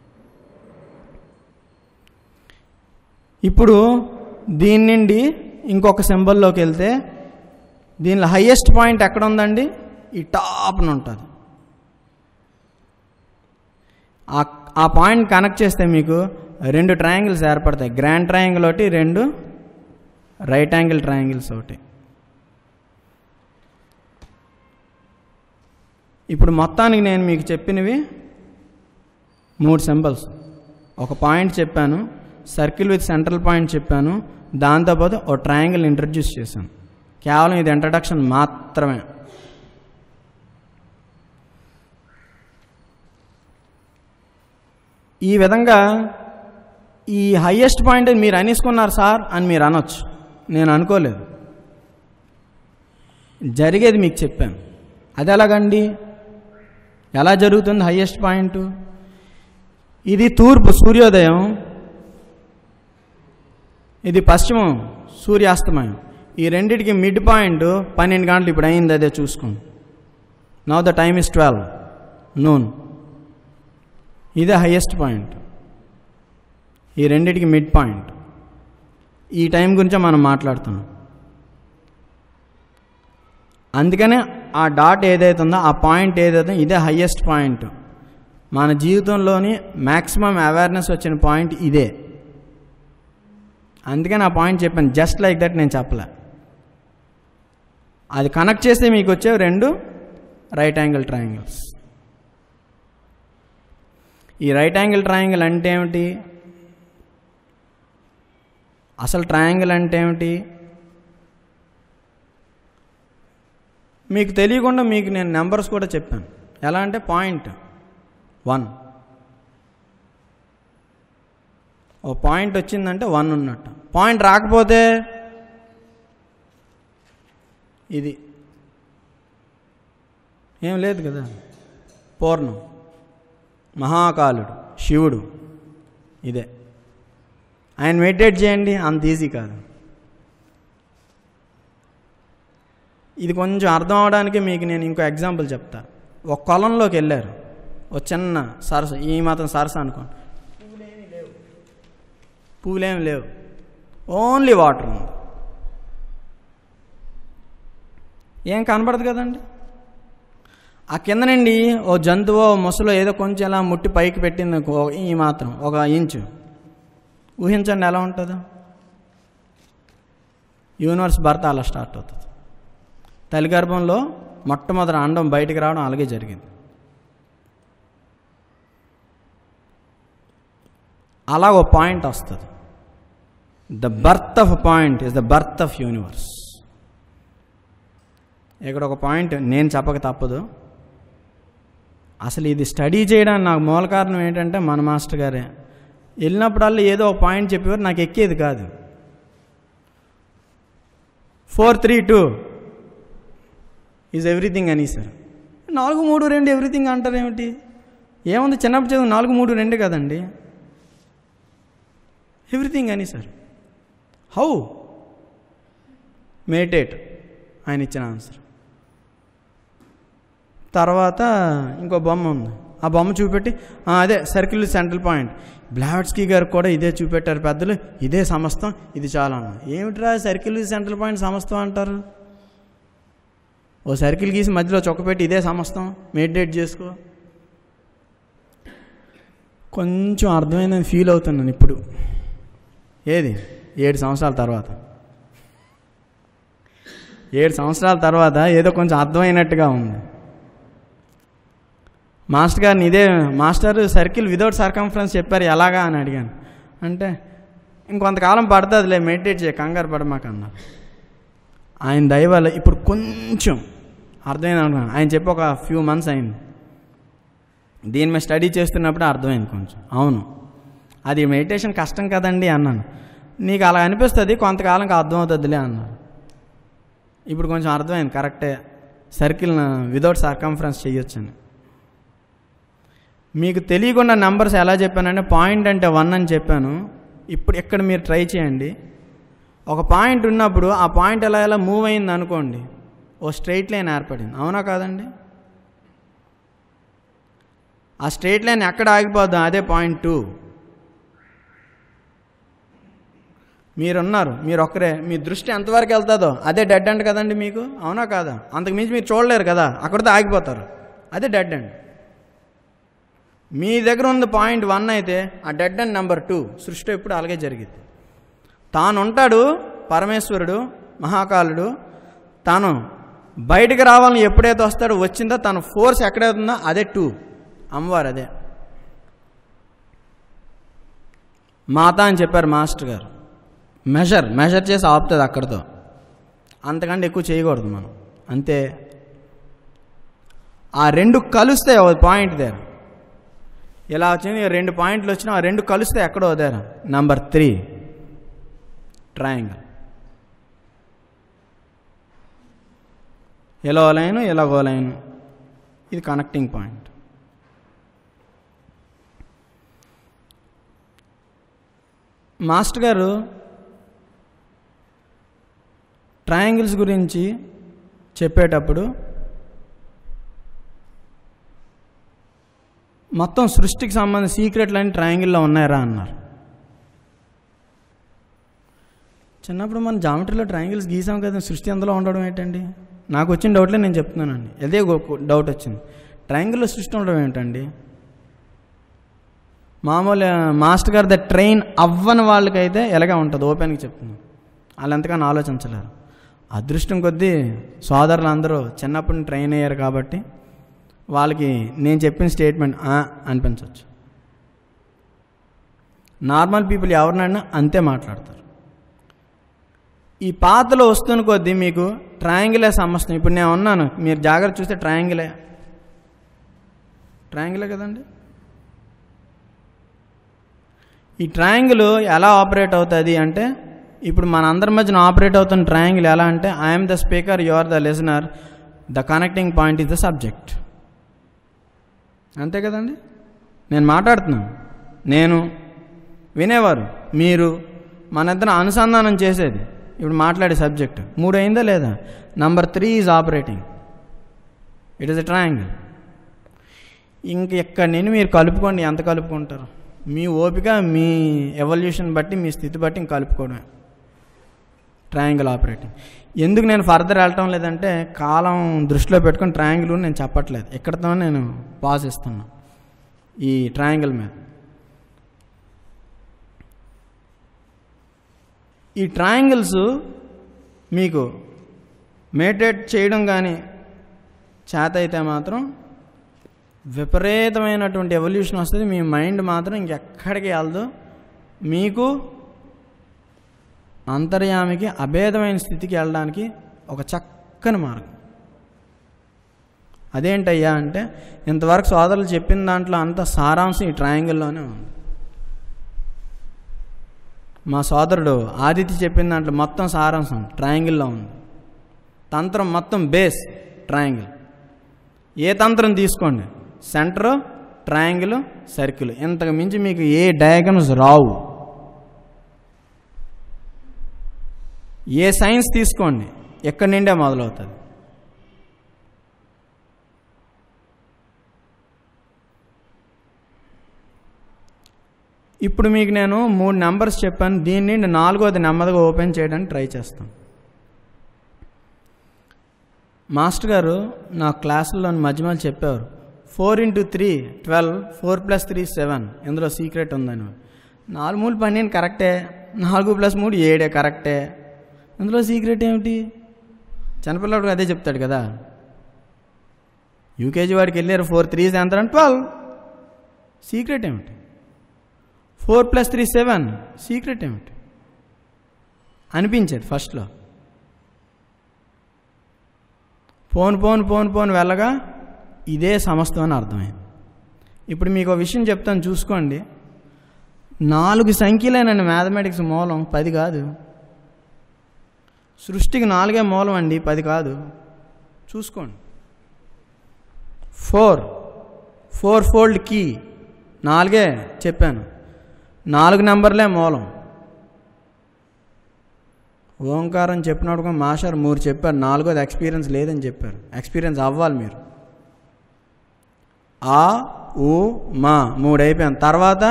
ఇప్పుడు దీని నుండి ఇంకొక సింబల్లోకి వెళ్తే దీనిలో హయ్యెస్ట్ పాయింట్ ఎక్కడ ఉందండి ఈ టాప్న ఉంటుంది ఆ ఆ పాయింట్ కనెక్ట్ చేస్తే మీకు రెండు ట్రయాంగిల్స్ ఏర్పడతాయి గ్రాండ్ ట్రయాంగిల్ ఒకటి రెండు రైట్ యాంగిల్ ట్రయాంగిల్స్ ఒకటి ఇప్పుడు మొత్తానికి నేను మీకు చెప్పినవి మూడు సింబల్స్ ఒక పాయింట్ చెప్పాను సర్కిల్ విత్ సెంట్రల్ పాయింట్ చెప్పాను దాంతోపాటు ఒక ట్రయాంగిల్ ఇంట్రడ్యూస్ చేశాను కేవలం ఇది ఇంట్రడక్షన్ మాత్రమే ఈ విధంగా ఈ హయ్యెస్ట్ పాయింట్ మీరు అనేసుకున్నారు సార్ అని మీరు అనొచ్చు నేను అనుకోలేదు జరిగేది మీకు చెప్పాను అది ఎలాగండి ఎలా జరుగుతుంది హయ్యెస్ట్ పాయింట్ ఇది తూర్పు సూర్యోదయం ఇది పశ్చిమం సూర్యాస్తమయం ఈ రెండిటికి మిడ్ పాయింట్ పన్నెండు గంటలు ఇప్పుడు అయింది అదే చూసుకోండి now the time is twelve noon ఇదే హయ్యెస్ట్ పాయింట్ ఈ రెండిటికి మిడ్ పాయింట్ ఈ టైం గురించే మనం మాట్లాడుతున్నాం అందుకనే ఆ డాట్ ఏదైతే ఉందో ఆ పాయింట్ ఏదైతే ఇదే హయ్యెస్ట్ పాయింట్ మన జీవితంలోని మ్యాక్సిమం అవేర్నెస్ వచ్చిన పాయింట్ ఇదే అందుకని ఆ పాయింట్ చెప్పాను జస్ట్ లైక్ దట్ నేను చెప్పలే అది కనెక్ట్ చేస్తే మీకు వచ్చేవి రెండు రైట్ యాంగిల్ ట్రయాంగిల్స్ ఈ రైట్ యాంగిల్ ట్రయాంగిల్ అంటే ఏమిటి అసలు ట్రయాంగిల్ అంటే ఏమిటి మీకు తెలియకుండా మీకు నేను నెంబర్స్ కూడా చెప్పాను ఎలా అంటే పాయింట్ వన్ ఓ పాయింట్ వచ్చిందంటే వన్ ఉన్నట్టు పాయింట్ రాకపోతే ఇది ఏం లేదు కదా పూర్ణం మహాకాలుడు శివుడు ఇదే ఆయన మెడిటేట్ చేయండి అంత ఈజీ కాదు ఇది కొంచెం అర్థం అవడానికి మీకు నేను ఇంకో ఎగ్జాంపుల్ చెప్తా ఒక కొలంలోకి వెళ్ళారు ఒక చిన్న సరస్సు ఈ మాత్రం సరస్సు అనుకోండి పువ్వులేమి లేవు పువ్వులేమి లేవు ఓన్లీ వాటర్ ఉంది ఏం కనబడదు కదండి ఆ కింద నుండి ఓ జంతువు ఓ ముసలో ఏదో కొంచెం ఇలా ముట్టి పైకి పెట్టింది అనుకో, ఈ మాత్రం ఒక ఇంచు ఊహించండి ఎలా ఉంటుందో యూనివర్స్ భర్త అలా స్టార్ట్ అవుతుంది తల్లి గర్భంలో మొట్టమొదటి అండం బయటికి రావడం అలాగే జరిగింది అలా ఒక పాయింట్ వస్తుంది the birth of point is the birth of universe ఇక్కడ ఒక పాయింట్ నేను చెప్పక తప్పదు అసలు ఇది స్టడీ చేయడానికి నాకు మూల కారణం ఏంటంటే మన మాస్టర్ గారే వెళ్ళినప్పుడల్లా ఏదో ఒక పాయింట్ చెప్పేవారు నాకు ఎక్కేది కాదు four three two is everything అని సార్ నాలుగు మూడు రెండు ఎవ్రీథింగ్ అంటారు ఏమిటి ఏముంది చిన్నప్పుడు చదువు నాలుగు మూడు రెండు కదండి ఎవ్రీథింగ్ అని సార్ హౌ మెడిటేట్ ఆయన ఇచ్చిన ఆన్సర్ తర్వాత ఇంకో బొమ్మ ఉంది ఆ బొమ్మ చూపెట్టి "ఆ, అదే సర్కిల్ సెంట్రల్ పాయింట్ బ్లావెట్స్కీ గారు కూడా ఇదే చూపెట్టారు పెద్దలు ఇదే సమస్తం ఇది చాలా అన్న ఏమిట్రా సర్కిల్ సెంట్రల్ పాయింట్ సమస్తం అంటారు ఓ సర్కిల్ గీసి మధ్యలో చొక్కపెట్టి ఇదే సమస్తం మెడిటేట్ చేసుకో కొంచెం అర్థమైందని ఫీల్ అవుతున్నాను ఇప్పుడు ఏది ఏడు సంవత్సరాల తర్వాత ఏడు సంవత్సరాల తర్వాత ఏదో కొంచెం అర్థమైనట్టుగా ఉంది మాస్టర్ గారిని ఇదే మాస్టర్ సర్కిల్ వితౌట్ సర్కంఫరెన్స్ చెప్పారు ఎలాగా అని అడిగాను అంటే ఇంకొంతకాలం పడుతుందిలే మెడిటేట్ చేయ కంగారు పడమాక అన్నారు ఆయన దయ వల్ల ఇప్పుడు కొంచెం అర్థమైంది అనుకున్నాను ఆయన చెప్పి ఒక ఫ్యూ మంత్స్ అయింది దీని మీద స్టడీ చేస్తున్నప్పుడు అర్థమైంది కొంచెం అవును అది మెడిటేషన్ కష్టం కదండి అన్నాను నీకు అలా అనిపిస్తుంది కొంతకాలంకి అర్థమవుతుందిలే అన్నారు ఇప్పుడు కొంచెం అర్థమైంది కరెక్టే సర్కిల్ వితౌట్ సర్కంఫరెన్స్ చేయొచ్చని మీకు తెలియకుండా నెంబర్స్ ఎలా చెప్పానంటే పాయింట్ అంటే వన్ అని చెప్పాను ఇప్పుడు ఇక్కడ మీరు ట్రై చేయండి ఒక పాయింట్ ఉన్నప్పుడు ఆ పాయింట్ ఎలా ఎలా మూవ్ అయింది అనుకోండి ఓ స్ట్రైట్ లైన్ ఏర్పడింది అవునా కాదండి ఆ స్ట్రైట్ లైన్ ఎక్కడ ఆగిపోద్దాం అదే పాయింట్ టూ మీరున్నారు మీరు ఒక్కరే మీ దృష్టి ఎంతవరకు వెళ్తుందో అదే డెడ్ అండ్ కదండి మీకు అవునా కాదా అంతకు మించి మీరు చూడలేరు కదా అక్కడితో ఆగిపోతారు అదే డెడ్ అండ్ మీ దగ్గర ఉన్న పాయింట్ వన్ అయితే ఆ డెడ్ అండ్ నెంబర్ టూ సృష్టి ఎప్పుడు అలాగే జరిగింది తాను ఉంటాడు పరమేశ్వరుడు మహాకాలుడు తాను బయటకు రావాలని ఎప్పుడైతే వస్తాడో వచ్చిందో తన ఫోర్స్ ఎక్కడైతుందో అదే టూ అమ్మవారు అదే మాత అని చెప్పారు మాస్టర్ గారు మెజర్ మెజర్ చేసి ఆపుతుంది అక్కడితో అంతకంటే ఎక్కువ చేయకూడదు మనం అంతే ఆ రెండు కలుస్తాయి ఒక పాయింట్ దగ్గర ఇలా వచ్చింది రెండు పాయింట్లు వచ్చినా ఆ రెండు కలిస్తే ఎక్కడో దగ్గర నంబర్ త్రీ ట్రయాంగిల్ ఎలో లైన్ ఎలాగో లైన్ ఇది కనెక్టింగ్ పాయింట్ మాస్టర్ గారు ట్రయాంగిల్స్ గురించి చెప్పేటప్పుడు మొత్తం సృష్టికి సంబంధించిన సీక్రెట్లు అన్ని ట్రయాంగిల్లో ఉన్నాయరా అన్నారు చిన్నప్పుడు మనం జామెట్రీలో ట్రయాంగిల్స్ గీసాం కదా సృష్టి అందులో ఉండడం ఏంటండి నాకు వచ్చిన డౌట్లే నేను చెప్తున్నానండి అదే డౌట్ వచ్చింది ట్రయాంగిల్లో సృష్టి ఉండడం ఏంటండి మామూలు మాస్టర్ గారి ద ట్రైన్ అవ్వని వాళ్ళకైతే ఎలాగే ఉంటుంది ఓపెన్గా చెప్తున్నాను వాళ్ళు ఎంతగానో ఆలోచించలేరు అదృష్టం కొద్దీ సోదరులు అందరూ చిన్నప్పుడు ట్రైన్ అయ్యారు కాబట్టి వాళ్ళకి నేను చెప్పిన స్టేట్మెంట్ "ఆ" అనిపించవచ్చు నార్మల్ పీపుల్ ఎవరినైనా అంతే మాట్లాడతారు ఈ పాతలో వస్తున్న కొద్దీ మీకు ట్రయాంగిలే సమస్య ఇప్పుడు నేను ఉన్నాను మీరు జాగ్రత్త చూస్తే ట్రయాంగిలే ట్రయాంగిలే కదండి ఈ ట్రయాంగిల్ ఎలా ఆపరేట్ అవుతుంది అంటే ఇప్పుడు మన అందరి మధ్యన ఆపరేట్ అవుతున్న ట్రయాంగిల్ ఎలా అంటే I'm the speaker you are the listener the connecting point is the subject అంతే కదండి నేను మాట్లాడుతున్నాను నేను వినేవారు మీరు మన ఇద్దరు అనుసంధానం చేసేది ఇప్పుడు మాట్లాడే సబ్జెక్ట్ మూడు అయిందా లేదా number three is operating it is a triangle ఇంక ఎక్కడి నుండి మీరు కలుపుకోండి ఎంత కలుపుకుంటారు మీ ఓపిక మీ ఎవల్యూషన్ బట్టి మీ స్థితి బట్టి ఇంక కలుపుకోవడమే ట్రయాంగిల్ ఆపరేటింగ్ ఎందుకు నేను ఫర్దర్ వెళ్ళటం లేదంటే కాలం దృష్టిలో పెట్టుకుని ట్రయాంగిల్ నేను చెప్పట్లేదు ఇక్కడతో నేను పాజ్ ఇస్తున్నా ఈ ట్రయాంగిల్ మీద ఈ ట్రయాంగిల్స్ మీకు మేటేట్ చేయడం కానీ చేత అయితే మాత్రం విపరీతమైనటువంటి ఎవల్యూషన్ వస్తుంది మీ మైండ్ మాత్రం ఇంకెక్కడికి వెళ్దు మీకు అంతర్యామికి అభేదమైన స్థితికి వెళ్ళడానికి ఒక చక్కని మార్గం అదేంటయ్యా అంటే ఇంతవరకు సోదరులు చెప్పిన దాంట్లో అంత సారాంశం ఈ ట్రయాంగిల్లోనే ఉంది మా సోదరుడు ఆదిత్య చెప్పిన దాంట్లో మొత్తం సారాంశం ట్రయాంగిల్లో ఉంది తంత్రం మొత్తం బేస్ ట్రయాంగిల్ ఏ తంత్రం తీసుకోండి సెంటర్ ట్రయాంగిల్ సర్కిల్ ఇంతకు మించి మీకు ఏ డయాగ్రమ్స్ రావు ఏ సైన్స్ తీసుకోండి ఎక్కడి నుండే మొదలవుతుంది ఇప్పుడు మీకు నేను మూడు నెంబర్స్ చెప్పాను దీని నుండి నాలుగోది నెమ్మదిగా ఓపెన్ చేయడానికి ట్రై చేస్తాను మాస్టర్ గారు నా క్లాసుల్లో మధ్య మధ్య చెప్పేవారు four into three twelve four plus three seven ఇందులో సీక్రెట్ ఉందని నాలుగు మూడు పన్నెండు కరెక్టే నాలుగు ప్లస్ మూడు ఏడే కరెక్టే ఇందులో సీక్రెట్ ఏమిటి చిన్నపిల్లడు అదే చెప్తాడు కదా యూకేజీ వాడికి వెళ్ళారు ఫోర్ త్రీస్ ఎంత అంటే ట్వెల్వ్ సీక్రెట్ ఏమిటి four plus three seven secret ఏమిటి అనిపించేది ఫస్ట్లో పోను పోను పోను పోను వెళ్ళగా ఇదే సమస్తం అని అర్థమైంది ఇప్పుడు మీకు ఒక విషయం చెప్తాను చూసుకోండి నాలుగు సంఖ్యలేనండి మ్యాథమెటిక్స్ మూలం పది కాదు సృష్టికి నాలుగే మూలం అండి పది కాదు చూసుకోండి ఫోర్ ఫోర్ ఫోల్డ్ కీ నాలుగే చెప్పాను నాలుగు నెంబర్లే మూలం ఓంకారం చెప్పినప్పుడు మాస్టర్ మూడు చెప్పారు నాలుగోది ఎక్స్పీరియన్స్ లేదని చెప్పారు ఎక్స్పీరియన్స్ అవ్వాలి మీరు ఆ ఊ మా మూడు అయిపోయాను తర్వాత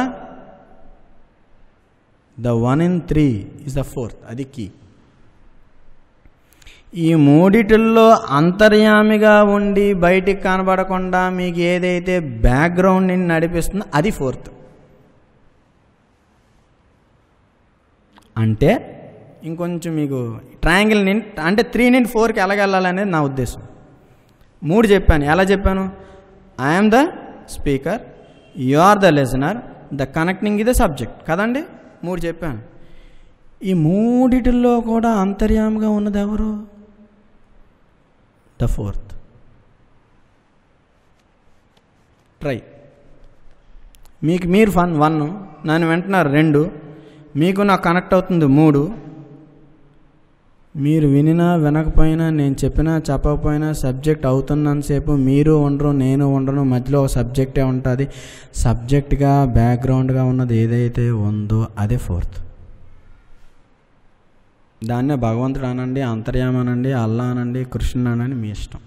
the one in three is the fourth అది కీ ఈ మూడిటిల్లో అంతర్యామిగా ఉండి బయటికి కనబడకుండా మీకు ఏదైతే బ్యాక్గ్రౌండ్ని నడిపిస్తుందో అది ఫోర్త్ అంటే ఇంకొంచెం మీకు ట్రయాంగిల్ నుండి అంటే త్రీ నుండి ఫోర్కి ఎలాగెళ్ళాలనేది నా ఉద్దేశం మూడు చెప్పాను ఎలా చెప్పాను I'm the speaker you are the listener the connecting ఇది సబ్జెక్ట్ కదండి మూడు చెప్పాను ఈ మూడిటిల్లో కూడా అంతర్యామిగా ఉన్నది ఎవరు ద ఫోర్త్ ట్రై మీకు మీరు ఫన్ వన్ నన్ను వింటున్నారు రెండు మీకు నాకు కనెక్ట్ అవుతుంది మూడు మీరు వినినా వినకపోయినా నేను చెప్పినా చెప్పకపోయినా సబ్జెక్ట్ అవుతున్నంతసేపు మీరు ఉండరు నేను ఉండను మధ్యలో ఒక సబ్జెక్టే ఉంటుంది సబ్జెక్ట్గా బ్యాక్గ్రౌండ్గా ఉన్నది ఏదైతే ఉందో అదే ఫోర్త్ దాన్నే భగవంతుడు అనండి అంతర్యామ అనండి అల్లా అనండి కృష్ణుడు అనండి మీ ఇష్టం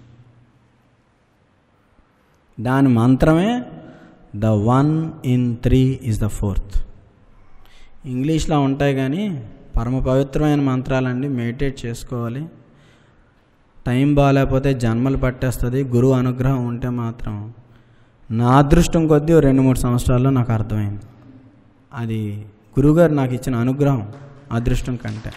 దాని మంత్రమే the one in three is the fourth ఇంగ్లీష్లో ఉంటాయి కానీ పరమ పవిత్రమైన మంత్రాలండి మెడిటేట్ చేసుకోవాలి టైం బాగాలేకపోతే జన్మలు పట్టేస్తుంది గురువు అనుగ్రహం ఉంటే మాత్రం నా అదృష్టం కొద్దీ ఓ రెండు మూడు సంవత్సరాల్లో నాకు అర్థమైంది అది గురువుగారు నాకు ఇచ్చిన అనుగ్రహం అదృష్టం కంటే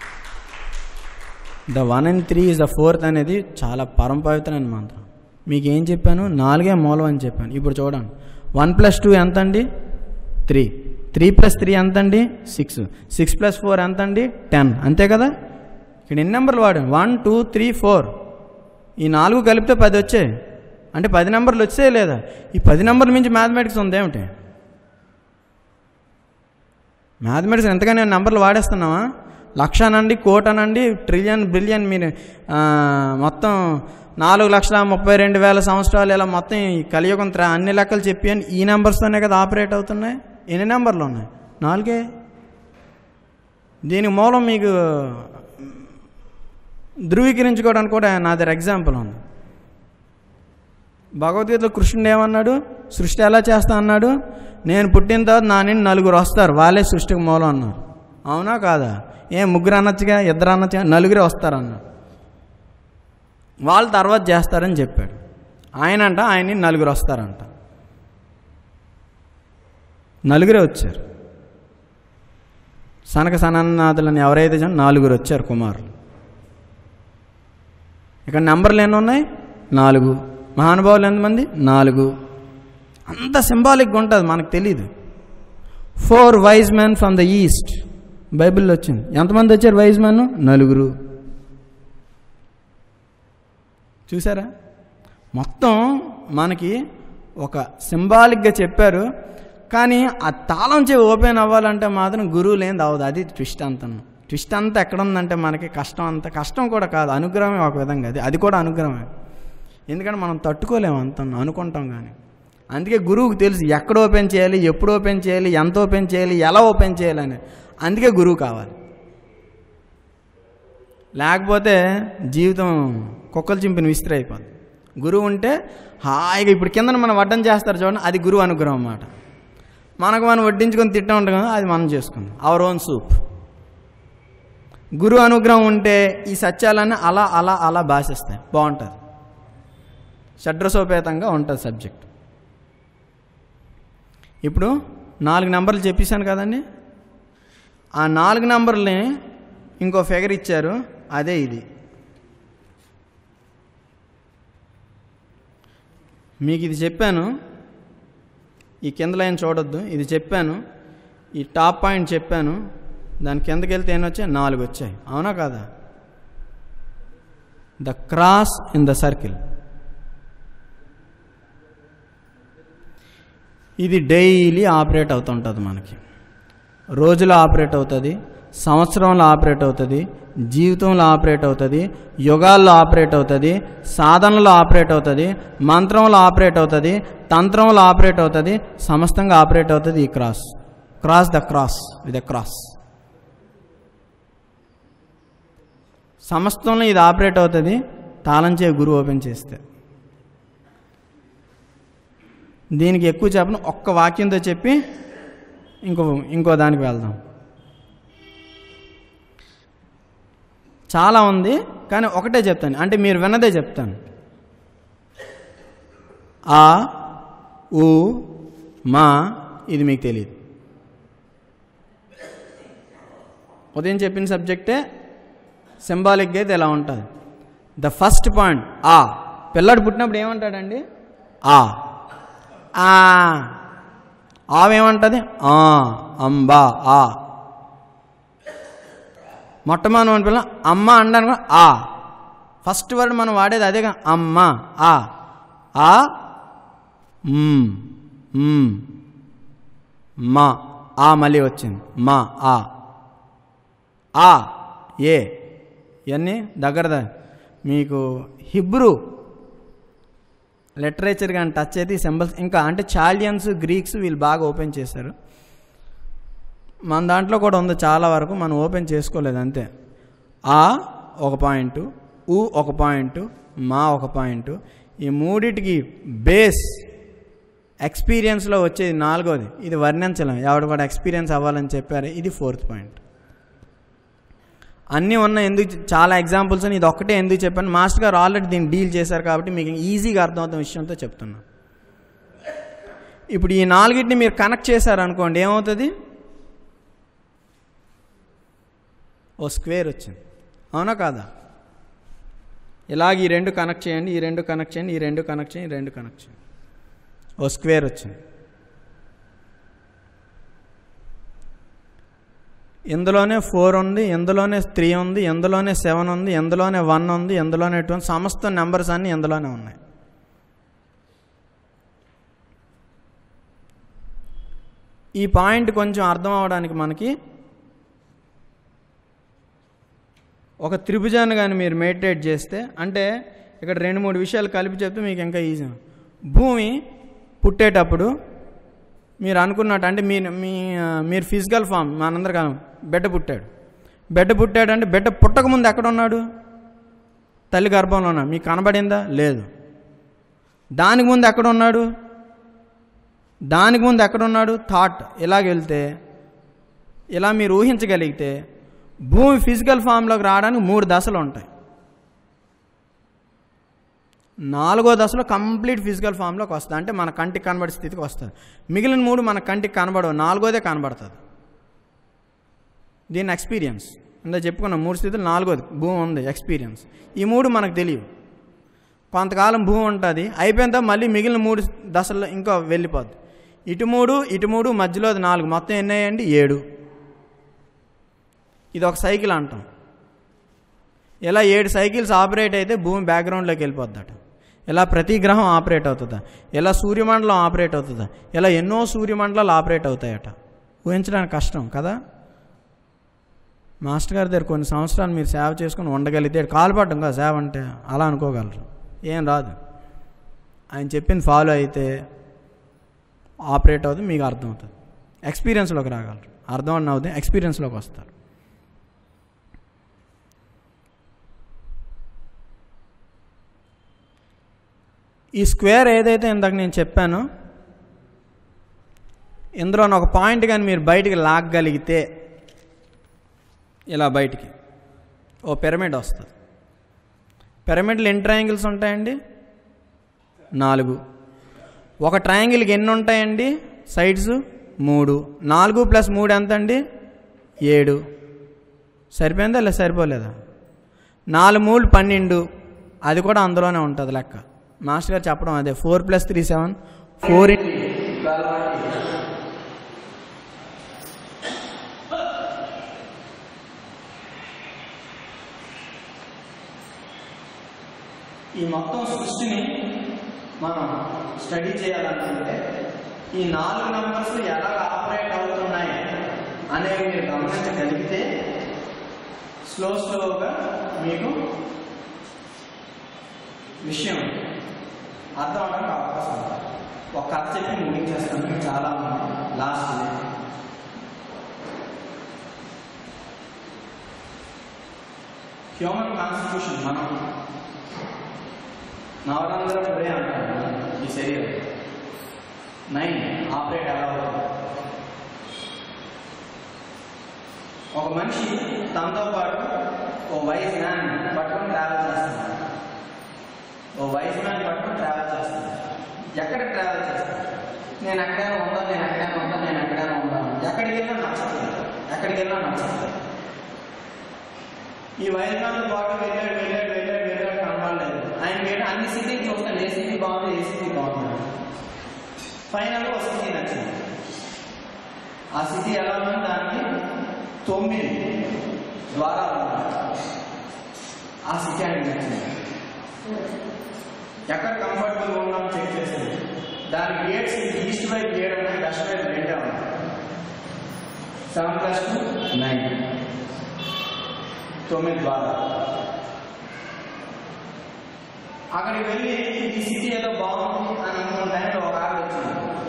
the one and three is the fourth అనేది చాలా పరమ పవిత్రమైన మంత్రం మీకు ఏం చెప్పాను నాలుగే మూలం అని చెప్పాను ఇప్పుడు చూడండి వన్ ప్లస్ టూ ఎంత అండి త్రీ త్రీ ప్లస్ త్రీ ఎంత అండి సిక్స్ సిక్స్ ప్లస్ ఫోర్ ఎంత అండి టెన్ అంతే కదా ఇక్కడ ఎన్ని నెంబర్లు వాడాం వన్ టూ త్రీ ఫోర్ ఈ నాలుగు కలిపితే పది వచ్చాయి అంటే పది నెంబర్లు వచ్చాయి లేదా ఈ పది నెంబర్ల మించి మ్యాథమెటిక్స్ ఉంది ఏమిటి మ్యాథమెటిక్స్ ఎంతగానే నెంబర్లు వాడేస్తున్నావా లక్షనండి కోటనండి ట్రిలియన్ బిలియన్ మీరు ఆ, మొత్తం నాలుగు లక్షల ముప్పై రెండు వేల సంవత్సరాలు ఇలా మొత్తం ఈ కలియుగం త్ర- అన్ని లెక్కలు చెప్పి అని ఈ నెంబర్స్తోనే కదా ఆపరేట్ అవుతున్నాయి ఎన్ని నెంబర్లు ఉన్నాయి నాలుగే దీనికి మూలం మీకు ధృవీకరించుకోవడానికి కూడా నా దగ్గర ఎగ్జాంపుల్ ఉంది భగవద్గీతలో కృష్ణుడు ఏమన్నాడు సృష్టి ఎలా చేస్తా అన్నాడు నేను పుట్టిన తర్వాత నా నుండి నలుగురు వస్తారు వాళ్ళే సృష్టికి మూలం అన్నారు అవునా కాదా ఏం ముగ్గురు అనొచ్చుగా ఇద్దరు అనొచ్చుగా నలుగురే వస్తారు అన్నాడు వాళ్ళు తర్వాత చేస్తారని చెప్పాడు ఆయన అంట ఆయన్ని నలుగురు వస్తారంట నలుగురే వచ్చారు సనక సనన్నాథులని ఎవరైతే చూడండి నాలుగురు వచ్చారు కుమారులు ఇక్కడ నెంబర్లు ఎన్ని ఉన్నాయి నాలుగు మహానుభావులు ఎంతమంది నాలుగు అంత సింబాలిక్గా ఉంటుంది మనకు తెలీదు four wise men from the east బైబిల్లో వచ్చింది ఎంతమంది వచ్చారు వైజ్ మెన్ నలుగురు చూసారా మొత్తం మనకి ఒక సింబాలిక్గా చెప్పారు కానీ ఆ తాళం చెవి ఓపెన్ అవ్వాలంటే మాత్రం గురువు లేనిది అవ్వదు అది ట్విస్ట్ అంతా ట్విస్ట్ అంతా ఎక్కడ ఉందంటే మనకి కష్టం అంత కష్టం కూడా కాదు అనుగ్రహమే ఒక విధంగా అది అది కూడా అనుగ్రహమే ఎందుకంటే మనం తట్టుకోలేము అంత అనుకుంటాం కానీ అందుకే గురువుకు తెలుసు ఎక్కడ ఓపెన్ చేయాలి ఎప్పుడు ఓపెన్ చేయాలి ఎంత ఓపెన్ చేయాలి ఎలా ఓపెన్ చేయాలని అందుకే గురువు కావాలి లేకపోతే జీవితం కుక్కలు చింపిన విసిరి అయిపోద్ది గురువు ఉంటే హాయిగా ఇప్పుడు కింద మనం వడ్డం చేస్తారు చూడండి అది గురువు అనుగ్రహం అన్నమాట మనకు మనం వడ్డించుకొని తిట్టం ఉంటాం కదా అది మనం చేసుకుందాం అవర్ ఓన్ సూప్ గురువు అనుగ్రహం ఉంటే ఈ సత్యాలన్నీ అలా అలా అలా భాషిస్తాయి బాగుంటుంది షడ్రసోపేతంగా ఉంటుంది సబ్జెక్ట్ ఇప్పుడు నాలుగు నెంబర్లు చెప్పేశాను కదండి ఆ నాలుగు నెంబర్ని ఇంకో ఫిగర్ ఇచ్చారు అదే ఇది మీకు ఇది చెప్పాను ఈ కింద లైన్ చూడొద్దు ఇది చెప్పాను ఈ టాప్ పాయింట్ చెప్పాను దాని కిందకి వెళ్తే ఏం వచ్చాయి నాలుగు వచ్చాయి అవునా కాదా the cross in the circle ఇది డైలీ ఆపరేట్ అవుతుంటుంది మనకి రోజులో ఆపరేట్ అవుతుంది సంవత్సరంలో ఆపరేట్ అవుతుంది జీవితంలో ఆపరేట్ అవుతుంది యుగాల్లో ఆపరేట్ అవుతుంది సాధనలో ఆపరేట్ అవుతుంది మంత్రంలో ఆపరేట్ అవుతుంది తంత్రంలో ఆపరేట్ అవుతుంది సమస్తంగా ఆపరేట్ అవుతుంది ఈ cross cross the cross with the cross సమస్తంలో ఇది ఆపరేట్ అవుతుంది తాళం చే గురువు ఓపెన్ చేస్తే దీనికి ఎక్కువ చెప్పను ఒక్క వాక్యంతో చెప్పి ఇంకో ఇంకో దానికి వెళ్దాం చాలా ఉంది కానీ ఒకటే చెప్తాను అంటే మీరు విన్నదే చెప్తాను ఆ ఊ మా ఇది మీకు తెలియదు ఉదయం చెప్పిన సబ్జెక్టే సింబాలిక్గా అయితే ఎలా ఉంటుంది ద ఫస్ట్ పాయింట్ ఆ పిల్లడు పుట్టినప్పుడు ఏమంటాడండి ఆ ఆ ఆవేమంటుంది ఆ అంబా ఆ మొట్టమొదటి పిల్ల అమ్మ అనడానికి ఆ ఫస్ట్ వర్డ్ మనం వాడేది అదేగా అమ్మ ఆ ఆ మ్, మ్, మా ఆ మళ్ళీ వచ్చింది మా ఆ ఆ ఏ ఇవన్నీ దగ్గర ద- మీకు హిబ్రూ లిటరేచర్ కానీ టచ్ అయితే ఈ సింబల్స్ ఇంకా అంటే చాలియన్స్ గ్రీక్స్ వీళ్ళు బాగా ఓపెన్ చేశారు మన దాంట్లో కూడా ఉంది చాలా వరకు మనం ఓపెన్ చేసుకోలేదు అంతే ఆ ఒక పాయింట్ ఉ ఒక పాయింట్ మా ఒక పాయింట్ ఈ మూడిటికి బేస్ ఎక్స్పీరియన్స్లో వచ్చేది నాలుగోది ఇది వర్ణించలేం ఎవడు కూడా ఎక్స్పీరియన్స్ అవ్వాలని చెప్పారు ఇది ఫోర్త్ పాయింట్ అన్నీ ఉన్నాయి ఎందుకు చాలా ఎగ్జాంపుల్స్ అని ఇది ఒక్కటే ఎందుకు చెప్పాను మాస్టర్ గారు ఆల్రెడీ దీన్ని డీల్ చేశారు కాబట్టి మీకు ఈజీగా అర్థమవుతున్న విషయంతో చెప్తున్నా ఇప్పుడు ఈ నాలుగిటిని మీరు కనెక్ట్ చేశారనుకోండి ఏమవుతుంది ఓ స్క్వేర్ వచ్చింది అవునా కాదా ఇలాగ ఈ రెండు కనెక్ట్ చేయండి ఈ రెండు కనెక్ట్ చేయండి ఈ రెండు కనెక్ట్ చేయండి ఈ రెండు కనెక్ట్ చేయండి ఓ స్క్వేర్ వచ్చింది ఇందులోనే ఫోర్ ఉంది ఇందులోనే త్రీ ఉంది ఇందులోనే సెవెన్ ఉంది ఇందులోనే వన్ ఉంది ఇందులోనే టూ ఉంది సమస్త నెంబర్స్ అన్నీ ఇందులోనే ఉన్నాయి ఈ పాయింట్ కొంచెం అర్థం అవడానికి మనకి ఒక త్రిభుజాన్ని కానీ మీరు మెడిటేట్ చేస్తే అంటే ఇక్కడ రెండు మూడు విషయాలు కలిపి చెప్తే మీకు ఇంకా ఈజీ భూమి పుట్టేటప్పుడు మీరు అనుకున్నట్టు అంటే మీ మీ ఆ, మీరు ఫిజికల్ ఫామ్ మనందరికీ బిడ్డ పుట్టాడు బిడ్డ పుట్టాడు అంటే బిడ్డ పుట్టక ముందు ఎక్కడ ఉన్నాడు తల్లి గర్భంలో ఉన్నాడు మీకు కనబడిందా లేదు దానికి ముందు ఎక్కడ ఉన్నాడు దానికి ముందు ఎక్కడ ఉన్నాడు థాట్ ఇలాగ వెళ్తే ఇలా మీరు ఊహించగలిగితే భూమి ఫిజికల్ ఫామ్లోకి రావడానికి మూడు దశలు ఉంటాయి నాలుగో దశలో కంప్లీట్ ఫిజికల్ ఫామ్లోకి వస్తుంది అంటే మన కంటికి కనబడే స్థితికి వస్తుంది మిగిలిన మూడు మన కంటికి కనబడవు నాలుగోదే కనబడుతుంది దీన్ని ఎక్స్పీరియన్స్ ఇందా చెప్పుకున్నాం మూడు స్థితులు నాలుగోది భూమి ఉంది ఎక్స్పీరియన్స్ ఈ మూడు మనకు తెలియవు కొంతకాలం భూమి ఉంటుంది అయిపోయిన తర్వాత మళ్ళీ మిగిలిన మూడు దశల్లో ఇంకా వెళ్ళిపోద్ది ఇటు మూడు ఇటు మూడు మధ్యలో అది నాలుగు మొత్తం ఎన్ని అయ్యండి ఏడు ఇది ఒక సైకిల్ అంటాం ఇలా ఏడు సైకిల్స్ ఆపరేట్ అయితే భూమి బ్యాక్గ్రౌండ్లోకి వెళ్ళిపోద్దట ఇలా ప్రతి గ్రహం ఆపరేట్ అవుతుందా ఇలా సూర్యమండలం ఆపరేట్ అవుతుందా ఇలా ఎన్నో సూర్యమండలాలు ఆపరేట్ అవుతాయట ఊహించడానికి కష్టం కదా మాస్టర్ గారి దగ్గర కొన్ని సంవత్సరాలు మీరు సేవ చేసుకుని ఉండగలిగితే కాలుపడ్డం కదా సేవ అంటే అలా అనుకోగలరు ఏం రాదు ఆయన చెప్పింది ఫాలో అయితే ఆపరేట్ అవుతుంది మీకు అర్థమవుతుంది ఎక్స్పీరియన్స్లోకి రాగలరు అర్థం అన్న అవుతుంది ఎక్స్పీరియన్స్లోకి వస్తారు ఈ స్క్వేర్ ఏదైతే ఇందాక నేను చెప్పానో ఇందులో ఒక పాయింట్ కానీ మీరు బయటికి లాగగలిగితే ఇలా బయటికి ఓ పిరమిడ్ వస్తుంది పిరమిడ్లు ఎన్ని ట్రయాంగిల్స్ ఉంటాయండి నాలుగు ఒక ట్రయాంగిల్కి ఎన్ని ఉంటాయండి సైడ్స్ మూడు నాలుగు ప్లస్ మూడు ఎంత అండి ఏడు సరిపోయిందా లేదా సరిపోలేదా నాలుగు మూడు పన్నెండు అది కూడా అందులోనే ఉంటుంది లెక్క మాస్టర్ గారు చెప్పడం అదే four plus three seven four ఈ మొత్తం సృష్టిని మనం స్టడీ చేయాలనుకుంటే ఈ నాలుగు నంబర్స్ ఎలా ఆపరేట్ అవుతున్నాయి అనేవి మీరు గమనించగలిగితే స్లో స్లోగా మీకు విషయం అర్థం అవడానికి అవకాశం ఉంది ఒక కథ చెప్పి ముగించేస్తాను మీకు చాలా లాస్ట్ హ్యూమన్ కాన్స్టిట్యూషన్ మనం నవరంధ్ర పురే అంటారు ఈ శరీరం నైన్ ఆపరేట్ ఎలా అవుతుంది ఒక మనిషి తనతో పాటు ఓ వైజ్ మ్యాన్ పట్టుకొని ట్రావెల్ చేస్తున్నాడు ఓ వైజ్ మ్యాన్ పట్టుకొని ట్రావెల్ చేస్తున్నాడు ఎక్కడ ట్రావెల్ చేస్తాడు నేను ఎక్కడైనా ఉందా నేను ఎక్కడైనా ఉందా నేను ఎక్కడైనా ఉందా ఎక్కడికి వెళ్ళినా నచ్చట్లేదు ఎక్కడికి వెళ్ళినా నచ్చట్లేదు ఈ వైజ్ మ్యాన్తో పాటు వెళ్ళాడు వెళ్ళాడు వెళ్ళాడు వెళ్ళాడు కనబడలేదు ఆయన ఏంటో అన్ని సిటీకి చూస్తాను ఏ సిటీ బాగుంది ఏ సిటీ బాగుంది ఫైనల్ ఒక సిటీ నచ్చింది ఆ సిటీ ఎలా ఉంది దానికి తొమ్మిది ద్వారాలు ఉన్నాయి. ఆ సిటీ ఆయనకి నచ్చింది ఎక్కడ కంఫర్టబుల్ ఉన్నాం చెక్ చేసింది దాని గేట్స్ ఈస్ట్ వైపు ఏడు ఉన్నాయి వెస్ట్ వైపు రెండే ఉన్నాయి సెవెన్ ప్లస్ టూ నైన్ తొమ్మిది ద్వారాలు అక్కడికి వెళ్ళి ఈ సిటీ ఏదో బాగుంది అని అనుకున్న టైంలో ఒక ఆవిడ వచ్చింది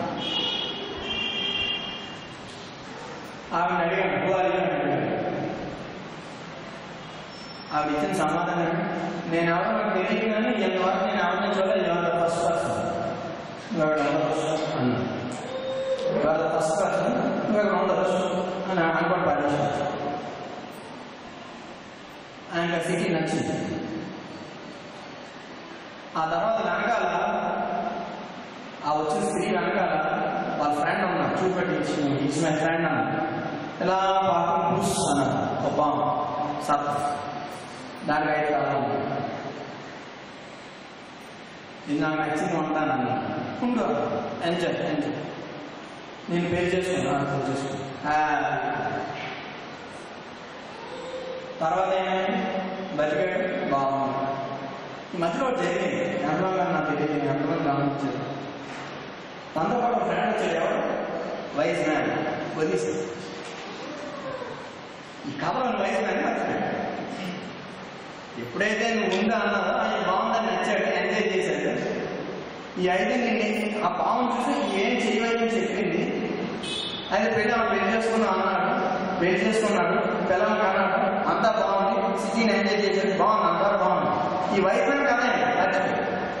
ఆవిడ అడిగాను "Who are you?" అని అడిగాను ఆవిడ ఇచ్చిన సమాధానం నేను ఎవరో నాకు తెలియదు కానీ ఎంతవరకు నేను ఎవరిని చూడలేదు ఎవరు ఫస్ట్ పర్సన్ అన్నా ఎవరు ఫస్ట్ పర్సన్ నువ్వు ఉండొచ్చు అని అనుకోండి పడేసాను ఆయనకు ఆ సిటీ నచ్చింది ఆ తర్వాత వెనకాల ఆ వచ్చిన స్త్రీ వెనకాల వాళ్ళ ఫ్రెండ్ ఉన్నారు చూపెట్టి ఇచ్చిన ఇచ్చిన మై ఫ్రెండ్ అన్న ఇలా పాపం బుష్ అన్నారు ఒక పాము సత్ దానికి ఐదు కాలం ఇది నాకు నచ్చింది ఉంటానన్న ఉండు ఎంజాయ్ ఎంజాయ్ నేను పే చేసుకున్నాను పే చేసుకున్నాను తర్వాత ఏమైంది బతికాడు బాగుంది ఈ మధ్యలో ఒకటి జరిగింది ఎంతమంది నాకు తెలియదు ఎంతమంది గమనించారు తనతో పాటు ఒక ఫ్రెండ్ వచ్చాడు ఎవరు వైస్ మ్యాన్ వదిలేసి ఈ కథలో వైస్ మ్యాన్ మర్చిపోయాడు ఎప్పుడైతే నువ్వు ముందు అన్నావో అది బాగుందని నచ్చాడు ఎంజాయ్ చేశాడు ఈ ఐదు నిన్ను ఆ పాము చూసి ఏం చేయవని చెప్పింది అయితే పెళ్ళి ఆమె పెళ్లి చేసుకున్నాం అన్నాడు పెళ్లి చేసుకున్నాడు పిల్లలు కన్నాడు అంతా బాగుంది సిటీని ఎంజాయ్ చేశాడు బాగుంది అంతా బాగుంది ఈ వైఫ్ అని కదా నచ్చింది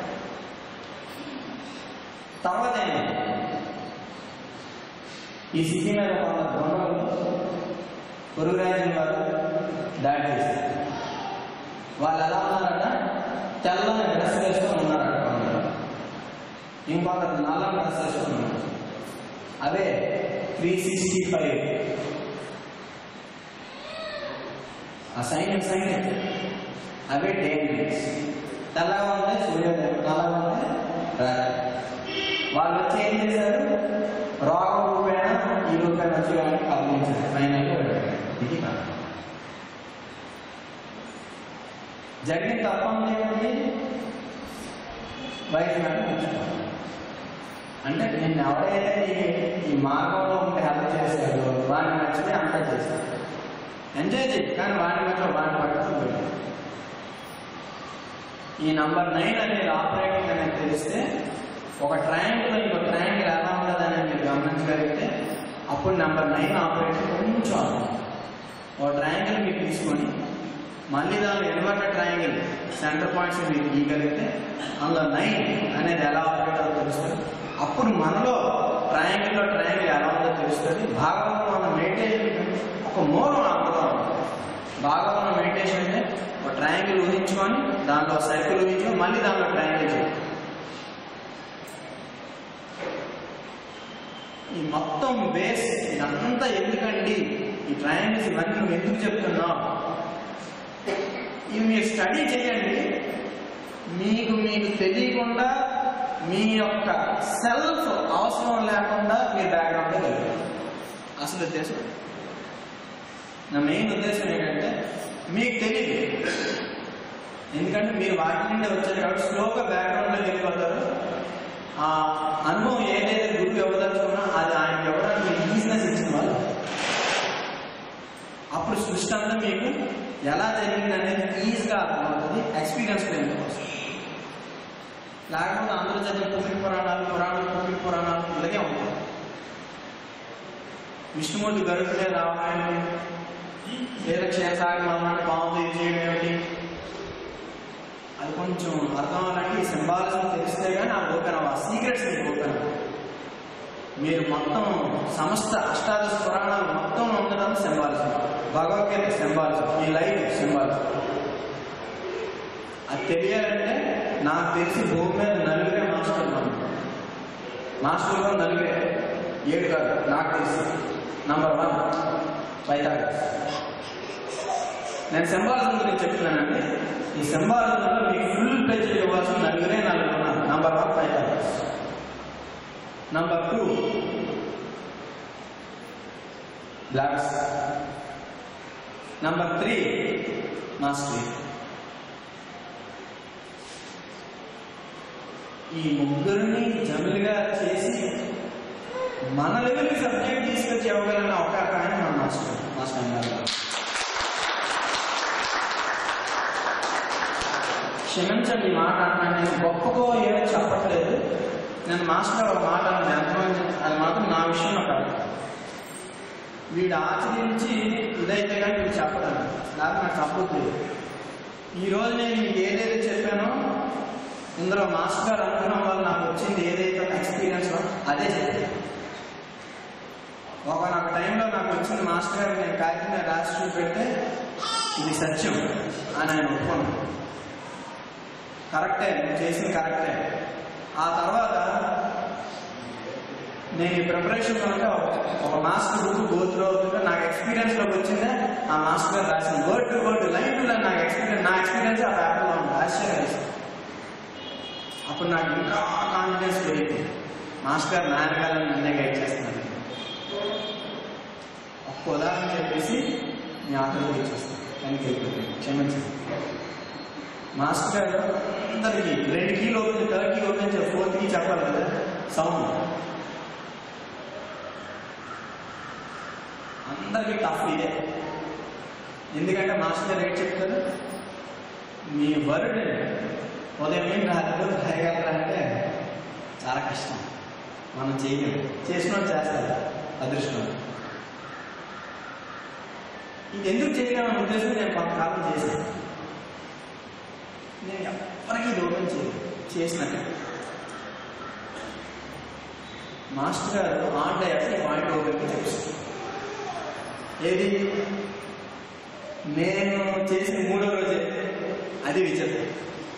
తర్వాత ఏమైంది ఈ సిటీ మీద కొంత దొంగలు పొరుగు రాజ్యం వారు దాడి చేశారు వాళ్ళు ఎలా ఉన్నారట తెల్లని డ్రెస్ వేసుకొని ఉన్నారట కొందరు ఇంకొకరు నల్లని డ్రెస్ వేసుకొని ఉన్నారు అవే త్రీ సిక్స్టీ ఫైవ్ ఆ సైన్యం సైన్యం అవే డేంజర్స్ తెల్లగా ఉంటే సూర్యోదయం నల్లగా ఉంటే రాత్రి వాళ్ళు వచ్చి ఏం చేశారు రోగ రూపేణ ఈ రూపేణ వచ్చి వాళ్ళకి కల్పించారు ఫైనల్గా ఇది కాదు జరిగిన తప్పంది ఏమిటి వైఫ్ ఉంచుకోవాలి అంటే నేను ఎవరైతే ఈ- ఈ మార్గంలో ఉంటే హెల్ప్ చేశాడో వాడిని నచ్చితే అంతా చేశాడు ఎంజాయ్ చేయి కానీ వాడి మధ్య వాడిని పట్టుకోలేదు ఈ నంబర్ నైన్ అనేది ఆపరేటింగ్ అనేది తెలిస్తే ఒక ట్రయాంగిల్ ఇంకో ట్రయాంగిల్ ఎలా ఉంటుందని మీరు గమనించగలిగితే అప్పుడు నెంబర్ నైన్ ఆపరేటింగ్ కొంచెం ఆగుతుంది. ఒక ట్రయాంగిల్ మీరు తీసుకొని మళ్ళీ దానిలో ఇన్వర్టర్ ట్రయాంగిల్ సెంటర్ పాయింట్స్ మీరు గీయగలిగితే అందులో నైన్ అనేది ఎలా ఆపరేట్ అవుతుందో తెలుస్తుంది అప్పుడు మనలో ట్రయాంగిల్లో ట్రయాంగిల్ ఎలా ఉందో తెలుస్తుంది భాగంలో మన మెడిటేషన్ ఒక మూలం అర్థం భాగంలో మెడిటేషన్ అంటే ఒక ట్రయాంగిల్ ఊహించుకొని దాంట్లో సర్కిల్ ఊహించుకొని మళ్ళీ దాంట్లో ట్రయాంగిల్ చేయాలి ఈ మొత్తం బేస్ ఇదంతా ఎందుకండి ఈ ట్రయాంగిల్స్ ఇవన్నీ నువ్వు ఎందుకు చెప్తున్నావు ఇవి మీరు స్టడీ చేయండి మీకు మీకు తెలియకుండా మీ యొక్క సెల్ఫ్ అవసరం లేకుండా మీ బ్యాక్గ్రౌండ్ వెళ్తారు అసలు ఉద్దేశం నా మెయిన్ ఉద్దేశం ఏంటంటే మీకు తెలియదు ఎందుకంటే మీరు వాటి నుండి వచ్చారు కాబట్టి స్లోగా బ్యాక్గ్రౌండ్లోకి వెళ్ళిపోతారు ఆ అనుభవం ఏదైతే గురువు ఇవ్వదలుచుకున్నా అది ఆయన ఇవ్వడానికి మీకు ఈజినెస్ ఇచ్చిన వాళ్ళు అప్పుడు సృష్టి అంతా మీకు ఎలా జరిగింది అనేది ఈజీగా అర్థమవుతుంది ఎక్స్పీరియన్స్ ఎందుకు వస్తుంది లేకపోతే అందరూ చదివే పురాణ పురాణాలు పురాణాలు పురాణ పురాణాలు ఇలాగే ఉంటాయి విష్ణుమూర్తి గరుకునే రామాయణం లేదా క్షేత్రాగి మమ్మల్ని పాము ఇది చేయడం ఏమిటి అది కొంచెం అర్థం అవ్వాలంటే ఈ సింబాలిజం తెలిస్తే కానీ ఆ ఓపెన్ అవ్వ సీక్రెట్స్ మీకు ఓపెన్ అవ్వ. మీరు మొత్తం సమస్త అష్టాదశ పురాణాలు మొత్తం ఉండడం సింబాలిజం భగవద్గీత సింబాలిజం ఈ లైఫ్ సింబాలిజం అది తెలియాలంటే నాకు తెలిసి భూమి మీద నలుగురే మాస్టర్లు ఉన్నారు మాస్టర్లు నలుగురే ఏడు కాదు నాకు తెలిసి నంబర్ వన్ పైథాగరస్ నేను సింబాలిజం గురించి చెప్తున్నానండి ఈ సింబాలిజంలో మీకు ఫుల్ ప్లేజ్ ఇవ్వాల్సిన నలుగురే నలుగురు ఉన్నారు number one Pythagoras number two బ్లాక్స్ నంబర్ త్రీ మాస్టర్ ఈ ముగ్గురిని జమిలిగా చేసి మన లెవెల్కి సబ్జెక్ట్ తీసుకొచ్చి ఇవ్వగలిగిన ఒక ఆయన మన మాస్టర్ మాస్టర్ గారు క్షమించండి ఈ మాట అన్నాను నేను గొప్పగా ఏమీ చెప్పట్లేదు నేను మాస్టర్ ఒక మాట అన్నది ఎంతమంది అది మాత్రం నా విషయంలో కాదు వీడు ఆచరించి ఇదైతే కానీ వీడు చెప్పడం నాకు నాకు తప్పదు ఈ రోజు నేను మీకు ఏదైతే చెప్పానో ఇందులో మాస్టర్ గారు అనుకున్న వాళ్ళు నాకు వచ్చింది ఏదైతే ఎక్స్పీరియన్స్ అదే చెప్పాను ఒకనొక టైంలో నాకు వచ్చిన మాస్టర్ గారు నేను కాగితం రాసి చూపెడితే ఇది సత్యం అని ఆయన ఒప్పుకున్నాను కరెక్టే నేను చేసింది కరెక్టే ఆ తర్వాత నేను ఈ ప్రిపరేషన్ కనుక ఒక మాస్టర్ బుక్ గోత్రు అవుతుంటే నాకు ఎక్స్పీరియన్స్ లోకి వచ్చిందే ఆ మాస్టర్ గారు రాసిన word to word line to line నాకు ఎక్స్పీరియన్స్ నా ఎక్స్పీరియన్స్ ఆ పేపర్లో ఉంది ఆశ్చర్యం వేసింది. అప్పుడు నాకు ఇంకా కాన్ఫిడెన్స్ పెరిగింది మాస్టర్ గారు నాన్నగారు నన్నే గైడ్ చేస్తున్నారు ఒక్క ఉదాహరణ చెప్పేసి మీ ఆటలు ఇచ్చేస్తాను కానీ వెళ్ళిపోతుంది క్షమించండి మాస్టర్ గారు అందరికి రెండు కీలు ఓపెన్ థర్డ్ కీ ఓపెన్ చేయాలి ఫోర్త్ కీ చెప్పాలి కదా సౌండ్ అందరికి టఫ్ ఇదే ఎందుకంటే మాస్టర్ గారు ఏం చెప్తారు మీ వరుడు ఉదయం ఏం రాత్రి రాయగలరా అంటే చాలా కష్టం మనం చేయలేం చేసినోడు చేస్తారు అదృష్టం ఇది ఎందుకు చేయగలమని ఉద్దేశం నేను కొంతకాలం చేశాను నేను ఎవరికి ఇది ఓపెన్ చేయలేదు చేసినట్టు మాస్టర్ గారు ఆన్ డయాస్ పాయింట్ ఓపెన్కి తెలుసు ఏది నేను చేసిన మూడో రోజే అది విచిత్రం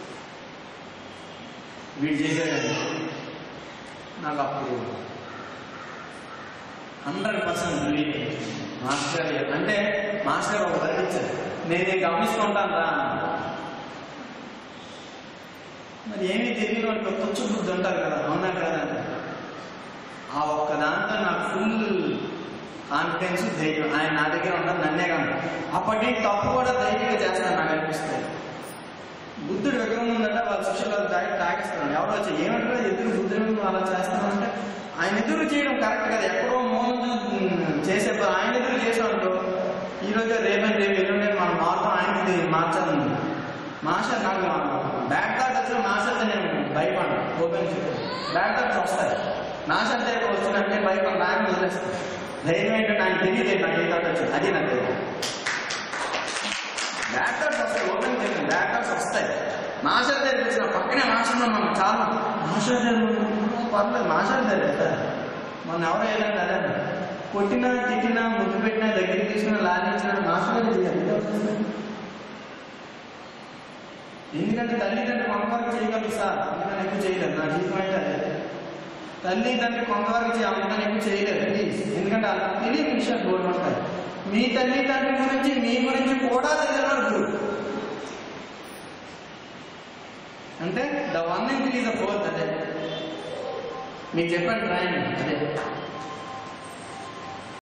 వీడు చేశాడు నాకు అప్పుడు హండ్రెడ్ పర్సెంట్ బిలీవ్ మాస్టర్ గారు అంటే మాస్టర్ గారు ఒక వర్డ్ ఇచ్చారు నేను నేను గమనిస్తుంటాను రా అన్నారు. మరి ఏమీ తెలియని వాళ్ళు తుచ్చు బుద్ధి ఉంటారు కదా అవునా కదా ఆ ఒక్క దాంతో నాకు ఫుల్ కాన్ఫిడెన్స్ ధైర్యం ఆయన నా దగ్గర ఉండదు నన్నే కాదు అప్పటి తప్పు కూడా ధైర్యంగా చేస్తాను నాకు అనిపిస్తుంది బుద్ధుడు విగ్రహం ఉందంటే వాళ్ళ శిష్యులు దాటి తాగిస్తున్నాడు ఎవరు వచ్చి ఏమంటారు ఎదురు బుద్ధుడు అలా చేస్తున్నాం అంటే ఆయన ఎదురు చేయడం కరెక్ట్ కదా ఎక్కడో మోహన్ చేసే పని ఆయన ఎదురు చేసాడు ఈ రోజు రేపని రేపు ఎల్లుండి మనం మాత్రం ఆయనకి మార్చాలి మాస్టర్ నాకు బ్యాక్ థాట్ వచ్చిన మాస్టర్ నేను భయపడ్డా ఓపెన్ బ్యాక్ థాట్స్ వస్తాయి నాశం దగ్గర వచ్చిందంటే భయపడి నాకు వదిలేస్తాను ధైర్యం ఏంటంటే నాకు తెలియదు నాకు ఏ థాట్ వచ్చింది అది నాకు తెలియదు బ్యాక్ థాట్స్ వస్తాయి ఓపెన్ చేయండి బ్యాక్ థాట్స్ వస్తాయి మాస్టర్ దగ్గర వచ్చిన పక్కనే మాస్టర్లో మనం చాలా మాస్టర్ దగ్గర పర్లేదు మాస్టర్ దగ్గర మన ఎవరో ఏదంటే అదే అన్నారు. కొట్టినా తిట్టినా ముద్దు పెట్టినా దగ్గరికి తీసుకున్నా లాగించినా మాస్టర్ దగ్గర చేయాలి ఇదే వస్తుంది. ఎందుకంటే తల్లిదండ్రులు కొంతవరకు చేయగలరు సార్ అందుకని ఎక్కువ చేయలేదు నా జీవితం అయితే అదే తల్లి తండ్రి కొంతవరకు చేయ అందుకని ఎక్కువ చేయలేదు ప్లీజ్ ఎందుకంటే అలా తెలియని విషయాలు గోల్డ్ ఉంటాయి మీ తల్లి తండ్రి గురించి మీ గురించి కూడా తెలియని గురువు అంటే the one increase the fourth అదే మీకు చెప్పండి రాయండి అదే